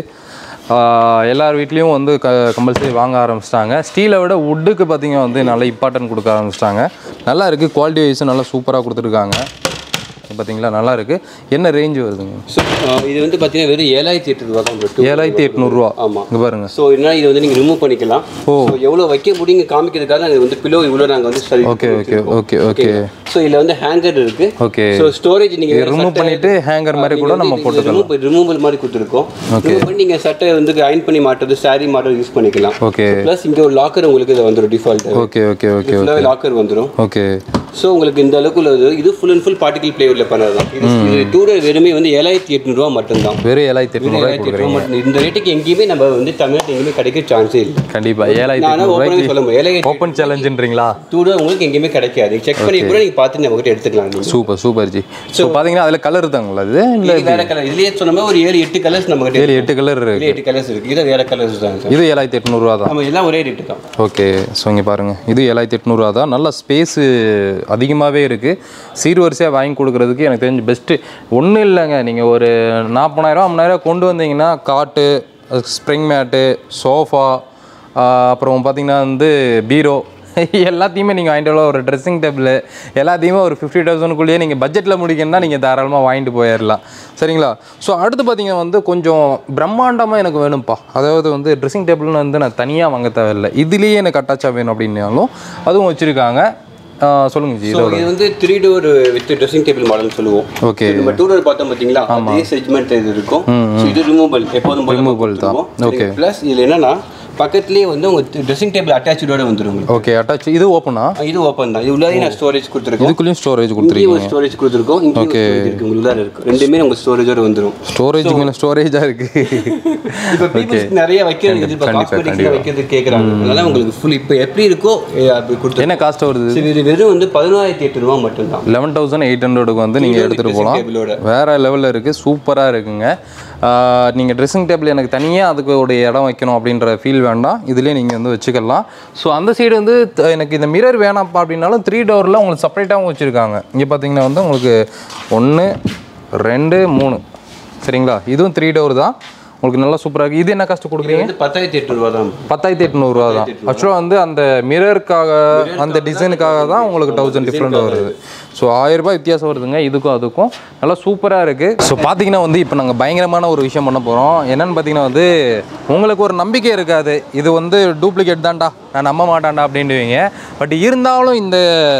ஆஹ் எல்லார் வீட்லேயும் வந்து க கம்பல்சரி வாங்க ஆரம்பிச்சிட்டாங்க ஸ்டீலை விட வுட்டுக்கு பார்த்தீங்கன்னா வந்து நல்ல இம்பார்ட்டன்ட் கொடுக்க ஆரம்பிச்சிட்டாங்க நல்லா இருக்குது குவாலிட்டி வைஸும் நல்லா சூப்பராக கொடுத்துருக்காங்க பார்த்தீங்களா நல்லா இருக்குது என்ன ரேஞ்ச் வருதுங்க ஸோ இது வந்து பார்த்தீங்கன்னா வெறும் ஏழாயிரத்தி எட்டு ரூபா தான் bro. ஏழாயிரத்தி எட்நூறுரூவா ஆமா இங்கே பாருங்க ஸோ என்ன இது வந்து நீங்கள் ரிமூவ் பண்ணிக்கலாம் ஸோ எவ்வளோ வைக்க முடியுங்க காமிக்கிறதுக்காக நாங்கள் வந்து பிலோ இவ்வளோ நாங்கள் வந்து சரி okay okay okay okay so இதில் வந்து ஹேங்கர் இருக்கு ஓகே ஸோ ஸ்டோரேஜ் நீங்கள் ரிமூவ் பண்ணிவிட்டு ஹேங்கர் மாதிரி கூட நம்ம போட்டுக்கலாம் ரிமூவல் மாதிரி கொடுத்துருக்கோம் ரிமூவ் பண்ணி நீங்கள் சட்டை வந்து அயன் பண்ணி மாட்டுறது சாரி மாட்டுறது யூஸ் பண்ணிக்கலாம் ஓகே ப்ளஸ் இங்கே ஒரு லாக்கர் உங்களுக்கு இது வந்துடும் டிஃபால்ட் ஓகே ஓகே ஓகே ஃபுல்லாகவே லாக்கர் வந்துடும் ஓகே ஸோ உங்களுக்கு இந்த அளவுக்கு உள்ளது இது ஃபுல் அண்ட் ஃபுல் பார்ட்டிகல் பிளேவரில் பண்ணது தான் இது இது டூடர் வெறுமே வந்து ஏழாயிரத்தி எட்நூறுவா மட்டும்தான் வெறும் ஏழாயிரத்தி எட்நூறுவாய்க்கு ஏழாயிரத்தி எட்நூறுவா மட்டும் இந்த ரேட்டுக்கு எங்கேயுமே நம்ம வந்து தமிழ்நாட்டில் எங்கேயுமே கிடைக்க சான்ஸே இல்லை கண்டிப்பாக ஏழாயிரத்தி நான் ஓப்பனாக எட்நூறுவாய்க்கு சொல்ல முடியும் ஏழாயிரத்தி ஓப்பன் சேலஞ்சுன்றீங்களா டூடர் உங்களுக்கு எங்கேயுமே கிடைக்காது செக் பண்ணி கூட நீங்கள் பார்த்து நம்மகிட்ட எடுத்துக்கலாம் நீங்கள் சூப்பர் சூப்பர் ஜி ஸோ பார்த்தீங்கன்னா அதில் கலர் தாங்களா இது இல்லை இது வேற கலர் இதுலயே சொன்ன மாதிரி ஒரு ஏழு எட்டு கலர்ஸ் நம்ம கிட்ட ஏழு எட்டு கலர் இருக்கு ஏழு எட்டு கலர்ஸ் இருக்கு இது வேற கலர்ஸ் தான் சார் இது ஏழாயிரத்தி எட்நூறுவா தான் நம்ம எல்லாம் ஒரே ரேட்டு தான் ஓகே ஸோ இங்கே பாருங்கள் இது ஏழாயிரத்தி எட்நூறுவா தான் நல்ல ஸ்பேஸு அதிகமாகவே இருக்குது சீர்வரிசையாக வாங்கி கொடுக்குறதுக்கு எனக்கு தெரிஞ்சு பெஸ்ட்டு ஒன்றும் இல்லைங்க நீங்கள் ஒரு நாற்பதாயிரம் ஐம்பதாயிரம் கொண்டு வந்தீங்கன்னா காட்டு ஸ்ப்ரிங் மேட்டு சோஃபா அப்புறம் பார்த்தீங்கன்னா வந்து பீரோ எல்லாத்தையுமே நீங்கள் வாங்கிட்டு வரலாம் ஒரு ட்ரெஸ்ஸிங் டேபிள் எல்லாத்தையுமே ஒரு ஃபிஃப்டி தௌசண்ட்குள்ளேயே நீங்கள் பட்ஜெட்டில் முடிக்கணும்னா நீங்கள் தாராளமாக வாங்கிட்டு போயிடலாம் சரிங்களா ஸோ அடுத்து பார்த்தீங்கன்னா வந்து கொஞ்சம் பிரம்மாண்டமாக எனக்கு வேணும்ப்பா அதாவது வந்து ட்ரெஸ்ஸிங் டேபிள்னு வந்து நான் தனியாக வாங்க தேவையில்லை இதுலேயே எனக்கு அட்டாச்சாக வேணும் அப்படின்னாலும் அதுவும் வச்சுருக்காங்க சொல்லுங்க ஜி ஸோ இது வந்து three door with dressing table model சொல்லுவோம் ஓகே நம்ம டூ டோர் பார்த்தோம் பார்த்தீங்களா அதே செக்மெண்ட் இது இருக்கும் ஸோ இது ரிமூவல் எப்போதும் Removable தான். Okay. ப்ளஸ் இதில் என்னன்னா பக்கத்துலேயே வந்து உங்க ட்ரெஸ்ஸிங் டேபிள் அட்டாச்சோட வந்துடும் உங்களுக்கு ஓகே அட்டாச் இது ஓப்பனா இது ஓப்பன் தான் இது உள்ளாவே நான் ஸ்டோரேஜ் கொடுத்துருக்கோம் இதுக்குள்ளேயும் ஸ்டோரேஜ் இங்கேயும் கொடுத்துருக்கீங்க ஒரு ஸ்டோரேஜ் கொடுத்துருக்கோம் இங்கேயும் ஒரு storage இருக்கு உங்களுக்கு உள்ளார இருக்கு ரெண்டுமே உங்க ஸ்டோரேஜோட வந்துடும் ஸ்டோரேஜ் மேலே ஸ்டோரேஜாக இருக்குது இப்போ பீப்புள்ஸ் நிறைய வைக்கிறது இது இப்போ காஸ்மெட்டிக்ஸ் வைக்கிறது கேட்குறாங்க அதனால உங்களுக்கு ஃபுல் இப்போ எப்படி இருக்கோ ஏ, அப்படி கொடுத்து என்ன காஸ்ட் வருது சரி, இது வெறும் வந்து பதினாயிரத்தி எட்டு ரூபா மட்டும்தான் லெவன் தௌசண்ட் எயிட் ஹண்ட்ரடுக்கு வந்து நீங்கள் எடுத்துகிட்டு போகலாம் டேபிளோட வேறு லெவலில் இருக்குது சூப்பராக இருக்குங்க நீங்கள் ட்ரெஸ்ஸிங் டேபிள் எனக்கு தனியாக அதுக்கு ஒரு இடம் வைக்கணும் அப்படின்ற ஃபீல் வேண்டாம் இதுலேயே நீங்கள் வந்து வச்சுக்கலாம் ஸோ அந்த சைடு வந்து த- எனக்கு இந்த மிரர் வேணாம்ப்பா அப்படின்னாலும் த்ரீ டோரில் உங்களுக்கு செப்பரேட்டாகவும் வச்சுருக்காங்க இங்கே பார்த்தீங்கன்னா வந்து உங்களுக்கு ஒன்று ரெண்டு மூணு சரிங்களா இதுவும் த்ரீ டோர் தான் உங்களுக்கு நல்லா சூப்பராக இருக்குது இது என்ன காஸ்ட் கொடுக்குறீங்க வந்து பத்தாயிரத்தி எட்டு ரூபா தான் பத்தாயிரத்தி எட்நூறுரூவா தான் ஆக்சுவலாக வந்து அந்த மிரருக்காக அந்த டிசைனுக்காக தான் உங்களுக்கு தௌசண்ட் டிஃப்ரெண்ட் வருது ஸோ ஆயிரம் ரூபாய் வித்தியாசம் வருதுங்க இதுக்கும் அதுக்கும் நல்லா சூப்பராக இருக்குது ஸோ பார்த்தீங்கன்னா வந்து இப்போ நாங்கள் பயங்கரமான ஒரு விஷயம் பண்ண போகிறோம் என்னன்னு பார்த்தீங்கன்னா வந்து உங்களுக்கு ஒரு நம்பிக்கை இருக்காது இது வந்து டூப்ளிகேட் தான்டா நான் நம்ப மாட்டான்டா அப்படின்டுவீங்க பட் இருந்தாலும் இந்த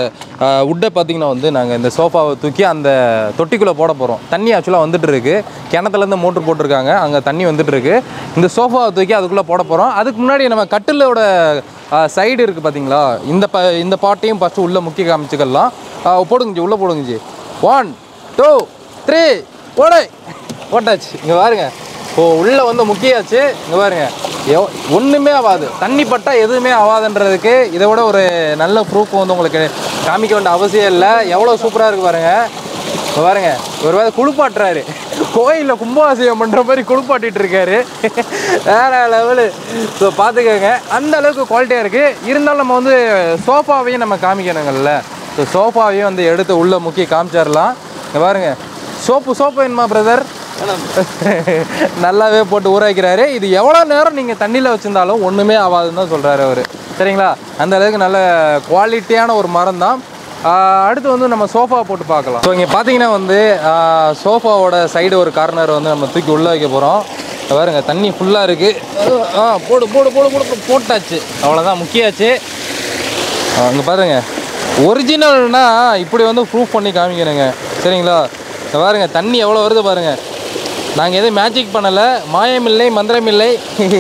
உட்டை பார்த்தீங்கன்னா வந்து நாங்கள் இந்த சோஃபாவை தூக்கி அந்த தொட்டிக்குள்ளே போட போகிறோம் தண்ணி ஆக்சுவலாக வந்துட்டு இருக்கு கிணத்துலேருந்து மோட்டர் போட்டிருக்காங்க அங்கே தண்ணி வந்துட்டு இருக்கு இந்த சோஃபாவை தூக்கி அதுக்குள்ளே போட போகிறோம் அதுக்கு முன்னாடி நம்ம கட்டிலோட சைடு இருக்குது பார்த்தீங்களா இந்த ப இந்த பாட்டையும் ஃபஸ்ட்டு உள்ளே முக்கிய காமிச்சுக்கலாம் ஆ, போடுங்க ஜி உள்ளே போடுங்க ஜி ஒன் டூ த்ரீ போடு போட்டாச்சு இங்கே பாருங்க ஓ உள்ளே வந்து முக்கியாச்சு இங்கே பாருங்க எவ் ஒன்றுமே ஆகாது தண்ணி பட்டா எதுவுமே ஆகாதுன்றதுக்கு இதை விட ஒரு நல்ல ப்ரூஃப் வந்து உங்களுக்கு காமிக்க வேண்டிய அவசியம் இல்லை எவ்வளோ சூப்பராக இருக்கு பாருங்க இங்க பாருங்க ஒரு வேலை குளிப்பாட்டுறாரு கோயிலில் கும்பாபிஷேகம் பண்ணுற மாதிரி குளிப்பாட்டிட்டு இருக்காரு வேற லெவலு ஸோ பார்த்துக்கோங்க அந்த அளவுக்கு குவாலிட்டியாக இருக்குது இருந்தாலும் நம்ம வந்து சோஃபாவையும் நம்ம காமிக்கணுங்கள்ல ஸோ சோஃபாவையும் வந்து எடுத்து உள்ளே முக்கிய காமிச்சிடலாம் இங்க பாருங்க சோப்பு சோப்பு வேணுமா பிரதர் நல்லாவே போட்டு ஊற வைக்கிறாரு இது எவ்வளோ நேரம் நீங்கள் தண்ணியில் வச்சிருந்தாலும் ஒன்றுமே ஆகாதுன்னு தான் சொல்கிறாரு அவர் சரிங்களா அந்த அளவுக்கு நல்ல குவாலிட்டியான ஒரு மரம் தான் ஆஹ் அடுத்து வந்து நம்ம சோஃபா போட்டு பார்க்கலாம் ஸோ இங்கே பார்த்தீங்கன்னா வந்து சோஃபாவோட சைடு ஒரு கார்னர் வந்து நம்ம தூக்கி உள்ளே வைக்க போகிறோம் பாருங்க தண்ணி ஃபுல்லாக இருக்குது ஆ போடு போடு போடு போடு போடு, போட்டாச்சு அவ்வளோதான் முக்கியாச்சு அங்கே பாருங்க ஒரிஜினல்னா இப்படி வந்து ப்ரூஃப் பண்ணி காமிக்கணுங்க சரிங்களா இங்க பாருங்க தண்ணி எவ்வளோ வருது பாருங்க நாங்கள் எதுவும் மேஜிக் பண்ணலை மாயமில்லை மந்திரமில்லை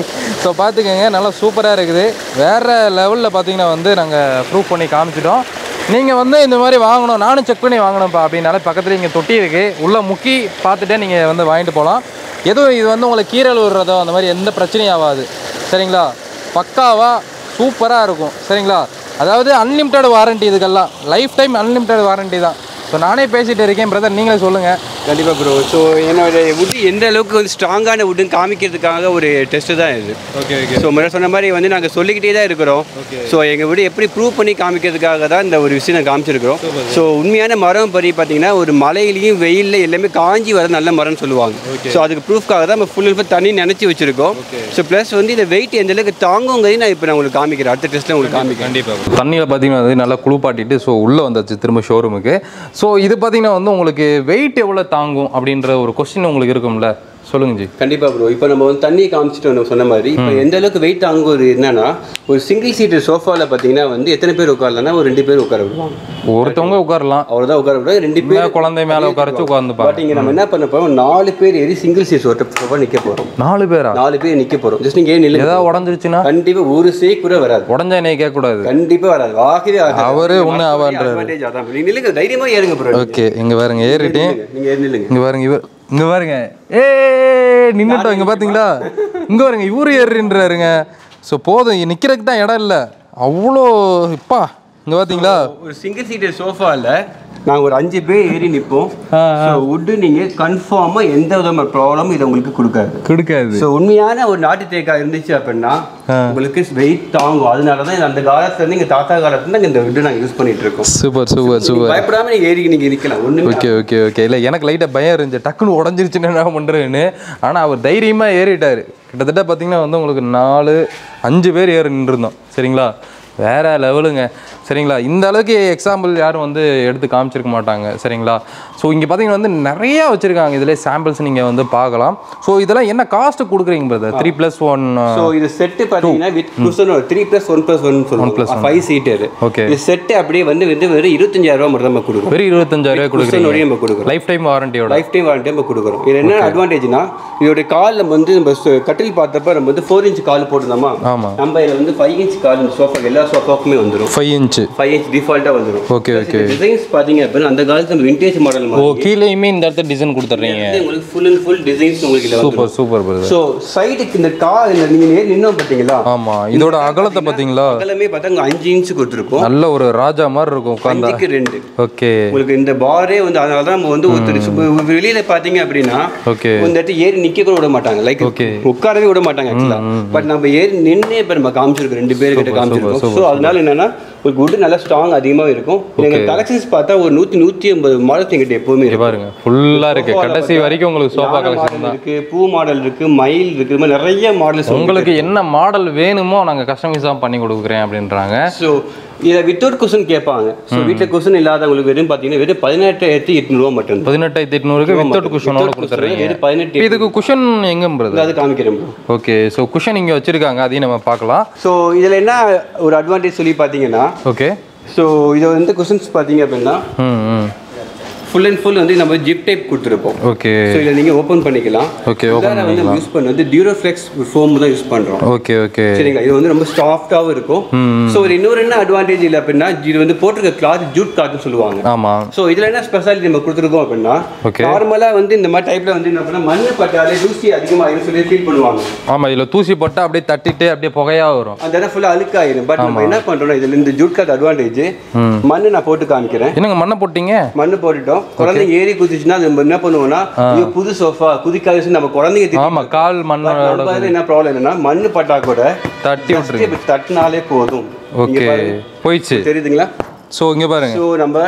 ஸோ பார்த்துக்கோங்க நல்லா சூப்பராக இருக்குது வேறு லெவலில் பார்த்தீங்கன்னா வந்து நாங்கள் ப்ரூவ் பண்ணி காமிச்சிட்டோம் நீங்கள் வந்து இந்த மாதிரி வாங்கணும் நானும் செக் பண்ணி வாங்கணும்ப்பா அப்படின்னாலே பக்கத்தில் இங்கே தொட்டி இருக்குது உள்ளே முக்கி பார்த்துட்டே நீங்கள் வந்து வாங்கிட்டு போகலாம் எதுவும் இது வந்து உங்களுக்கு கீரல் விடுறதோ அந்த மாதிரி எந்த பிரச்சனையும் ஆகாது சரிங்களா பக்காவாக சூப்பராக இருக்கும் சரிங்களா அதாவது அன்லிமிட்டெட் வாரண்டி இதுக்கெல்லாம் லைஃப் டைம் அன்லிமிட்டெட் வாரண்டி தான் ஸோ நானே பேசிகிட்டு இருக்கேன் பிரதர் நீங்களே சொல்லுங்கள் கண்டிப்பாக ப்ரோ ஸோ என்னோட வுட் எந்த அளவுக்கு வந்து ஸ்ட்ராங்கான வுட்டுன்னு காமிக்கிறதுக்காக ஒரு டெஸ்ட்டு தான் இது ஓகே ஓகே ஸோ முன்னாடி சொன்ன மாதிரி வந்து நாங்கள் சொல்லிக்கிட்டே தான் இருக்கிறோம் ஸோ எங்கள் வீடு எப்படி ப்ரூவ் பண்ணி காமிக்கிறதுக்காக தான் இந்த ஒரு விஷயம் நான் காமிச்சிருக்கிறோம் ஸோ உண்மையான மரம் படி பார்த்தீங்கன்னா ஒரு மலையிலையும் வெயிலில் எல்லாமே காஞ்சி வர நல்ல மரம்னு சொல்லுவாங்க ஸோ அதுக்கு ப்ரூஃப்காக தான் நம்ம ஃபுல் ஃபுல் தண்ணி நினச்சி வச்சிருக்கோம் ஸோ ப்ளஸ் வந்து இந்த வெயிட் எந்த அளவுக்கு தாங்குங்கிறதையும் நான் இப்போ நான் உங்களுக்கு காமிக்கிறேன் அடுத்த டெஸ்ட்டில் உங்களுக்கு காமிக்கிறேன் கண்டிப்பாக தண்ணியில் பார்த்தீங்கன்னா வந்து நல்லா குளிப்பாட்டிட்டு ஸோ உள்ளே வந்தாச்சு திரும்ப ஷோரூமுக்கு ஸோ இது பார்த்தீங்கன்னா வந்து உங்களுக்கு வெயிட் எவ்வளோ தாங்கும் அப்படின்ற ஒரு கொஸ்டின் உங்களுக்கு இருக்கும்ல சொல்லுங்க ஜி கண்டிப்பாக ப்ரோ இப்போ நம்ம வந்து தண்ணியை காமிச்சிட்டு நம்ம சொன்ன மாதிரி இப்போ எந்த அளவுக்கு வெயிட் தாங்குவது என்னன்னா ஒரு சிங்கிள் சீட்டு சோஃபாவில் பார்த்தீங்கன்னா வந்து எத்தனை பேர் உட்காரலன்னா ஒரு ரெண்டு பேர் உட்கார விடுவாங்க ஒருத்தவங்க உட்காரலாம் அவ்வளோதான் உட்கார விடுவாங்க ரெண்டு மேல பேர் குழந்தை மேலே உட்கார வச்சு உட்காந்துப்பாங்க பட் இங்கே நம்ம என்ன பண்ண போறோம் நாலு பேர் ஏறி சிங்கிள் சீட் சோஃபா நிற்க போகிறோம் நாலு பேரா நாலு பேர் நிற்க போகிறோம் ஜஸ்ட் நீங்கள் ஏன் நில்லுங்க ஏதாவது உடஞ்சிருச்சுன்னா கண்டிப்பாக ஒரு சே கூட வராது உடஞ்சா என்னைய கேட்கக்கூடாது கண்டிப்பாக வராது ஆகவே ஆகாது அவரு ஒண்ணு ஆவான்றாரு. அட்வான்டேஜ் அதான் நீங்க நில்லுங்க தைரியமாக ஏறுங்க ப்ரோ ஓகே இங்கே பாருங்க ஏறிட்டேன் நீங்கள் ஏறி நில்லுங்க இங்கே பாருங்க இவர் இங்கே பாருங்க ஏ நின்னுட்டோம் இங்கே பார்த்தீங்களா இங்கே பாருங்க இவரு ஏறின்றாருங்க ஸோ போதும் நிற்கிறதுக்கு தான் இடம் இல்லை அவ்வளோ இப்பா இங்கே பார்த்தீங்களா ஒரு சிங்கிள் சீட்டர் சோஃபாவில் நாங்கள் ஒரு அஞ்சு பேர் ஏறி நிற்போம் ஸோ வுட்டு நீங்கள் கன்ஃபார்மாக எந்த விதமான ப்ராப்ளமும் இது உங்களுக்கு கொடுக்காது கொடுக்காது ஸோ உண்மையான ஒரு நாட்டு தேக்காய் இருந்துச்சு அப்படின்னா உங்களுக்கு வெயிட் தாங்கும் அதனால தான் அந்த காலத்துல இருந்து எங்கள் தாத்தா காலத்துல இருந்து இந்த வுட்டு நாங்கள் யூஸ் பண்ணிட்டு இருக்கோம் சூப்பர் சூப்பர் சூப்பர் பயப்படாம நீங்கள் ஏறி நீங்கள் நிற்கலாம் ஒன்று ஓகே ஓகே ஓகே இல்லை எனக்கு லைட்டாக பயம் இருந்துச்சு டக்குன்னு உடஞ்சிருச்சுன்னு என்ன பண்ணுறேன்னு ஆனால் அவர் தைரியமாக ஏறிட்டார் கிட்டத்தட்ட பார்த்தீங்கன்னா வந்து உங்களுக்கு நாலு அஞ்சு பேர் ஏறி நின்றுருந்தோம் சரிங்களா வேற லெவலுங்க சரிங்களா இந்த அளவுக்கு எக்ஸாம்பிள் யாரும் வந்து எடுத்து காமிச்சிருக்க மாட்டாங்க சரிங்களா ஸோ இங்கே பார்த்தீங்கன்னா வந்து நிறையா வச்சுருக்காங்க இதில் சாம்பிள்ஸ் நீங்கள் வந்து பார்க்கலாம் ஸோ இதெல்லாம் என்ன காஸ்ட் கொடுக்குறீங்க brother three plus one so இது செட்டு பார்த்தீங்கன்னா with cushion three plus one plus one சொல்லுவோம் ஃபைவ் சீட்டர் Okay. இது செட்டு அப்படியே வந்து வந்து வெறும் இருபத்தஞ்சாயிரம் ரூபா மட்டும் நம்ம கொடுக்குறோம் வெறும் இருபத்தஞ்சாயிரம் கொடுக்குறீங்க குஷனோடய நம்ம கொடுக்குறோம் லைஃப் டைம் வாரண்டியோட லைஃப் டைம் வாரண்டி நம்ம கொடுக்குறோம் இது என்ன அட்வான்டேஜ்னா இதோட கால் நம்ம வந்து நம்ம ச- கட்டில் பார்த்தப்ப நம்ம வந்து ஃபோர் இன்ச் கால் போட்டிருந்தோமா ஆமாம் நம்ம இதில் வந்து ஃபைவ் இன்ச் கால் இந்த சோஃபா எல்லா சோஃபாக்குமே வந்துடும் ஃபைவ் இன்ச்சு ஃபைவ் இன்ச் டிஃபால்ட்டாக வந்துடும் ஓகே ஓகே டிசைன்ஸ் பார்த்தீங்க அப்படின்னா அந்த காலத்து நம்ம விண்டேஜ் மாடல் ஓ மாதிரி கீழேயுமே இந்த இடத்துல டிசைன் கொடுத்துட்றீங்க வந்து உங்களுக்கு ஃபுல் அண்ட் ஃபுல் டிசைன்ஸ் உங்களுக்கு இதில் வந்துடும் சூப்பர் சூப்பர் பிரதர் ஸோ சைடுக்கு இந்த கால் இந்த நீங்கள் நேர் நின்னோம் பார்த்தீங்களா ஆமாம் இதோட அகலத்தை பார்த்தீங்களா அகலமே பார்த்தா அங்கே அஞ்சு இன்ச் கொடுத்துருப்போம் நல்ல ஒரு ராஜா மாதிரி இருக்கும் உட்காந்தா அஞ்சுக்கு ரெண்டு ஓகே உங்களுக்கு இந்த பாரே வந்து அதனால தான் நம்ம வந்து ஒருத்தர் சும்மா வெளியில பாத்தீங்க அப்படின்னா ஓகே இந்த இடத்துல ஏறி நிக்க கூட விட மாட்டாங்க லைக் Okay. உட்காரவே விட மாட்டாங்க ஆக்சுவலா பட் நம்ம ஏறி நின்னே இப்ப நம்ம காமிச்சிருக்கோம் ரெண்டு பேர் கிட்ட காமிச்சிருக்கோம் ஸோ அதனால என்னன்னா உங்களுக்கு wood நல்லா ஸ்ட்ராங் அதிகமா இருக்கும் எங்க கலெக்ஷன்ஸ் பார்த்தா ஒரு நூத்தி நூத்தி ஐம்பது மாடல்ஸ் எங்கிட்ட எப்பவுமே இங்க இருக்கும் பாருங்க ஃபுல்லா இருக்கு கடைசி வரைக்கும் உங்களுக்கு சோஃபா கலெக்ஷன் மாடல் இருக்கு பூ மாடல் இருக்கு மயில் இருக்கு இது மாதிரி நிறைய மாடல்ஸ் உங்களுக்கு என்ன மாடல் வேணுமோ நாங்க கஸ்டமைஸாக பண்ணி கொடுக்குறேன் அப்படின்றாங்க ஸோ இதை வித்தவுட் குஷன் கேட்பாங்க ஸோ வீட்டில் குஷன் இல்லாதவங்களுக்கு வெறும் பார்த்தீங்கன்னா வெறும் பதினெட்டாயிரத்தி எட்நூறுவா மட்டும் பதினெட்டாயிரத்தி எட்நூறுக்கு வித்தவுட் குஷனோட கொடுத்துறீங்க வெறும் பதினெட்டு இப்ப இதுக்கு குஷன் எங்க பிரதர் அது காமிக்கிறேன் bro. ஓகே ஸோ குஷன் இங்க வச்சிருக்காங்க அதையும் நம்ம பார்க்கலாம் ஸோ இதில் என்ன ஒரு அட்வான்டேஜ் சொல்லி பார்த்தீங்கன்னா ஓகே ஸோ இதை வந்து கொஸ்டின்ஸ் பார்த்தீங்க அப்படின்னா ம் ம் ஃபுல் அண்ட் ஃபுல் வந்து நம்ம ஜிப் டைப் கொடுத்துருப்போம் ஓகே ஸோ இதை நீங்கள் ஓப்பன் பண்ணிக்கலாம் ஓகே உள்ளார வந்து யூஸ் பண்ண வந்து டியூரோஃப்ளெக்ஸ் ஃபோம் தான் யூஸ் பண்ணுறோம் ஓகே ஓகே சரிங்களா இது வந்து ரொம்ப சாஃப்டாகவும் இருக்கும் ஸோ ஒரு இன்னொரு என்ன அட்வான்டேஜ் இல்லை அப்படின்னா இது வந்து போட்டிருக்க கிளாத் ஜூட் கிளாத்னு சொல்லுவாங்க ஆமா ஸோ இதில் என்ன ஸ்பெஷாலிட்டி நம்ம கொடுத்துருக்கோம் அப்படின்னா Okay. நார்மலாக வந்து இந்த மாதிரி டைப்பில் வந்து என்ன பண்ணால் மண் பட்டாலே தூசி அதிகமாகிடும் சொல்லி ஃபீல் பண்ணுவாங்க ஆமா இதுல தூசி போட்டா அப்படியே தட்டிட்டு அப்படியே புகையா வரும் அந்த இடம் ஃபுல்லாக அழுக்காயிரும் பட் நம்ம என்ன பண்ணுறோம் இதில் இந்த ஜூட் கிளாத் அட்வான்டேஜ் மண் நான் போட்டு காமிக்கிறேன் என்னங்க மண்ணை போட்டீங்க மண்ணு போட்டுட்டோம் குழந்தைங்க ஏறி குதிச்சுன்னா அது நம்ம என்ன பண்ணுவோம்னா ஐயோ புது சோஃபா குதிக்காது நம்ம குழந்தைங்க திட்டி- ஆமா கால் மண்ணோட நம்ம இதுல என்ன ப்ராப்ளம் என்னன்னா மண்ணு பட்டா கூட தட்டி just விட்டுருங்க இப்படி தட்டினாலே போதும் இங்க ஓகே பாருங்க. போயிடுச்சு தெரியுதுங்களா ஸோ இங்க பாருங்க ஸோ நம்ம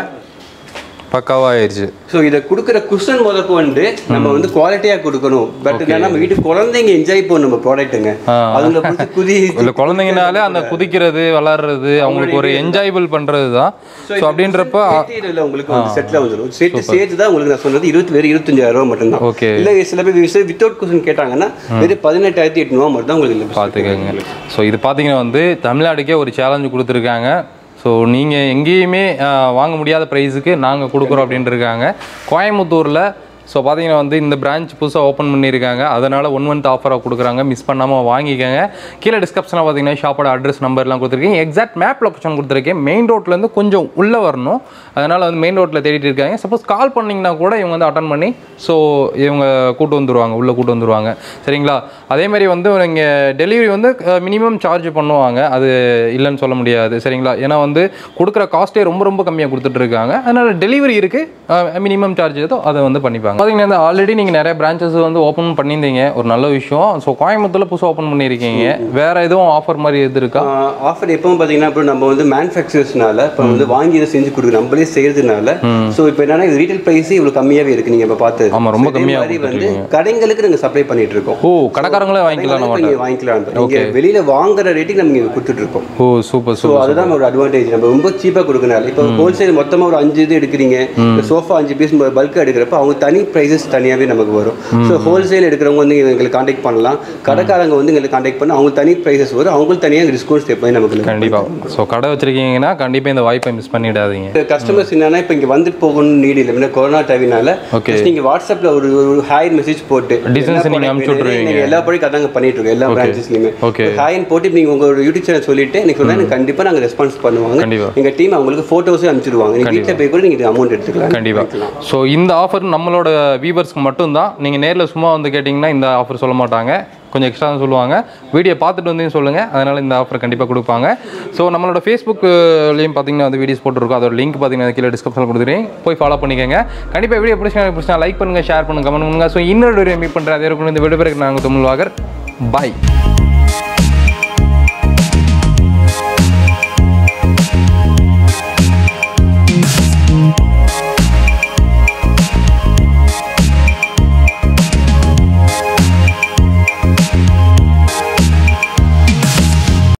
பக்காவா ஆயிடுச்சு ஸோ இதை கொடுக்குற குஷன் முதற்கு வந்து நம்ம வந்து குவாலிட்டியா கொடுக்கணும் பட் என்னன்னா நம்ம வீட்டு குழந்தைங்க என்ஜாய் பண்ணும் நம்ம ப்ராடக்ட்டுங்க ஆ. அதுல பிடிச்சி குதி இல்ல குழந்தைங்கனாலே அந்த குதிக்கிறது விளாடுறது அவங்களுக்கு ஒரு என்ஜாய்பிள் பண்றது தான் ஸோ அப்படின்றப்ப மெட்டீரியல் உங்களுக்கு வந்து செட்ல வந்துடும் சேர்த்து சேர்த்து தான் உங்களுக்கு நான் சொன்னது இருபத்தி வெறும் இருபத்தஞ்சாயிரம் ரூபாய் மட்டும்தான் ஓகே இல்ல சில பேர் வித்தவுட் குஷன் கேட்டாங்கன்னா வெறும் பதினெட்டாயிரத்தி எட்நூறுவா மட்டும் தான் உங்களுக்கு இதுல பார்த்துக்கோங்க ஸோ இது பார்த்தீங்கன்னா வந்து தமிழ்நாடுக்கே ஒரு சேலஞ்சு கொடுத்துருக்காங்க ஸோ நீங்கள் எங்கேயுமே ஆஹ், வாங்க முடியாத ப்ரைஸுக்கு நாங்கள் கொடுக்குறோம் அப்படின்ட்டு இருக்காங்க கோயம்புத்தூரில் ஸோ பார்த்தீங்கன்னா வந்து இந்த பிரான்ச் புதுசாக ஓப்பன் பண்ணியிருக்காங்க அதனால் ஒன் மந்த் ஆஃபராக கொடுக்குறாங்க மிஸ் பண்ணாமல் வாங்கிக்கோங்க கீழே டிஸ்கிரிப்ஷனில் பார்த்தீங்கன்னா ஷாப்போட அட்ரஸ் நம்பர்லாம் கொடுத்துருக்கேன் எக்ஸாக்ட் மேப் லொக்கேஷன் கொடுத்துருக்கேன் மெயின் ரோட்லேருந்து கொஞ்சம் உள்ளே வரணும் அதனால் வந்து மெயின் ரோட்டில் தேடிட்டு இருக்காங்க சப்போஸ் கால் பண்ணிங்கன்னா கூட இவங்க வந்து அட்டன் பண்ணி ஸோ இவங்க கூட்டு வந்துருவாங்க உள்ளே கூட்டு வந்துருவாங்க சரிங்களா அதே மாதிரி வந்து நீங்கள் டெலிவரி வந்து மினிமம் சார்ஜ் பண்ணுவாங்க அது இல்லைன்னு சொல்ல முடியாது சரிங்களா ஏன்னா வந்து கொடுக்குற காஸ்ட்டே ரொம்ப ரொம்ப கம்மியாக கொடுத்துட்டு இருக்காங்க அதனால் டெலிவரி இருக்குது மினிமம் சார்ஜ் ஏதோ அதை வந்து பண்ணிப்பாங்க பார்த்தீங்கன்னா இந்த ஆல்ரெடி நீங்கள் நிறைய பிரான்ச்சஸ் வந்து ஓப்பன் பண்ணியிருந்தீங்க ஒரு நல்ல விஷயம் ஸோ கோயம்புத்தூரில் புதுசாக ஓப்பன் பண்ணியிருக்கீங்க வேறு எதுவும் ஆஃபர் மாதிரி எது இருக்கா ஆஃபர் எப்பவும் பார்த்தீங்கன்னா இப்போ நம்ம வந்து மேனுஃபேக்சர்ஸ்னால இப்போ வந்து வாங்கி இதை செஞ்சு கொடுக்குறோம் நம்மளே செய்யறதுனால ஸோ இப்போ என்னன்னா இது ரீட்டைல் ப்ரைஸே இவ்வளோ கம்மியாகவே இருக்கு நீங்கள் இப்போ பார்த்து ஆமா, ரொம்ப இதே கம்மியா மாதிரி வந்து கடைங்களுக்கு நாங்கள் சப்ளை பண்ணிட்டு இருக்கோம் ஓ கடைக்காரங்களே வாங்கிக்கலாம் நம்ம நீங்கள் வாங்கிக்கலாம் நீங்க வெளியில வாங்குற ரேட்டுக்கு நம்ம இங்க கொடுத்துட்டு இருக்கோம் ஓ சூப்பர் ஸோ சூப்பர் அதுதான் ஒரு அட்வான்டேஜ் நம்ம ரொம்ப சீப்பாக கொடுக்கறனால இப்போ ஹோல்சேல் மொத்தமாக ஒரு அஞ்சு இது எடுக்கிறீங்க சோஃபா அஞ்சு பீஸ் பல்காக எடுக்கிறப்ப அவங்க தனி ப்ரைஸஸ் தனியாகவே நமக்கு வரும் ஸோ ஹோல்சேல் எடுக்கிறவங்க வந்து எங்களுக்கு காண்டாக்ட் பண்ணலாம் கடைக்காரங்க வந்து எங்களுக்கு காண்டாக்ட் பண்ணி அவங்க தனி ப்ரைஸஸ் வரும் அவங்களுக்கு தனியாக டிஸ்கவுண்ட் ஸ்டெப் பண்ணி நமக்கு கண்டிப்பாக ஸோ கடை வச்சிருக்கீங்கன்னா கண்டிப்பாக இந்த வாய்ப்பை மிஸ் பண்ணிடாதீங்க கஸ்டமர்ஸ் என்னன்னா இப்போ இங்கே வந்துட்டு போகணும்னு நீடு இல்லை முன்ன கொரோனா டைம்னால Okay. just நீங்க வாட்ஸ்அப்ல ஒரு ஒரு ஹாய் மெசேஜ் போட்டு Designs என்ன நீங்க product அனுப்பிச்சு வேணும், விட்டுருவீங்க. நீங்க எல்லா ப்ராடக்ட் அதாங்க பண்ணிட்டு இருக்கோம் எல்லா பிரான்ச்சஸ்லயுமே Okay. ஹாய்னு போட்டு நீங்க உங்க ஒரு யூடியூப் சேனல் சொல்லிட்டு எனக்கு சொன்னா எனக்கு கண்டிப்பா நாங்க ரெஸ்பான்ஸ் பண்ணுவாங்க கண்டிப்பா. எங்க டீம் அவங்களுக்கு போட்டோஸே அனுப்பிச்சிடுவாங்க நீங்க வீட்டில் போய் கூட நீங்க அமௌண்ட் எடுத்துக்கலாம் கண்டிப்பாக ஸோ இந்த ஆஃபர் நம்மளோட வியூவர்ஸ்க்கு மட்டும்தான் நீங்கள் நேரில் சும்மா வந்து கேட்டிங்கன்னா இந்த ஆஃபர் சொல்ல மாட்டாங்க கொஞ்சம் எக்ஸ்ட்ரா தான் சொல்லுவாங்க வீடியோ பார்த்துட்டு வந்து சொல்லுங்கள் அதனால் இந்த ஆஃபர் கண்டிப்பாக கொடுப்பாங்க ஸோ நம்மளோட ஃபேஸ்புக்லேயும் பார்த்தீங்கன்னா வந்து வீடியோஸ் போட்டுருக்கோம் அதோட லிங்க் பார்த்தீங்கன்னா கீழே டிஸ்கிரிப்ஷனில் கொடுத்துருக்கேன் போய் ஃபாலோ பண்ணிக்கோங்க கண்டிப்பாக வீடியோ பிடிச்சா பிடிச்சா லைக் பண்ணுங்கள் ஷேர் பண்ணுங்கள் கமெண்ட் பண்ணுங்கள் ஸோ இன்னொரு வீடியோ மீட் பண்ணுறேன் அதே இருக்கும் இந்த விடுபெருக்கு நாங்கள் தமிழ் வாகர் பாய்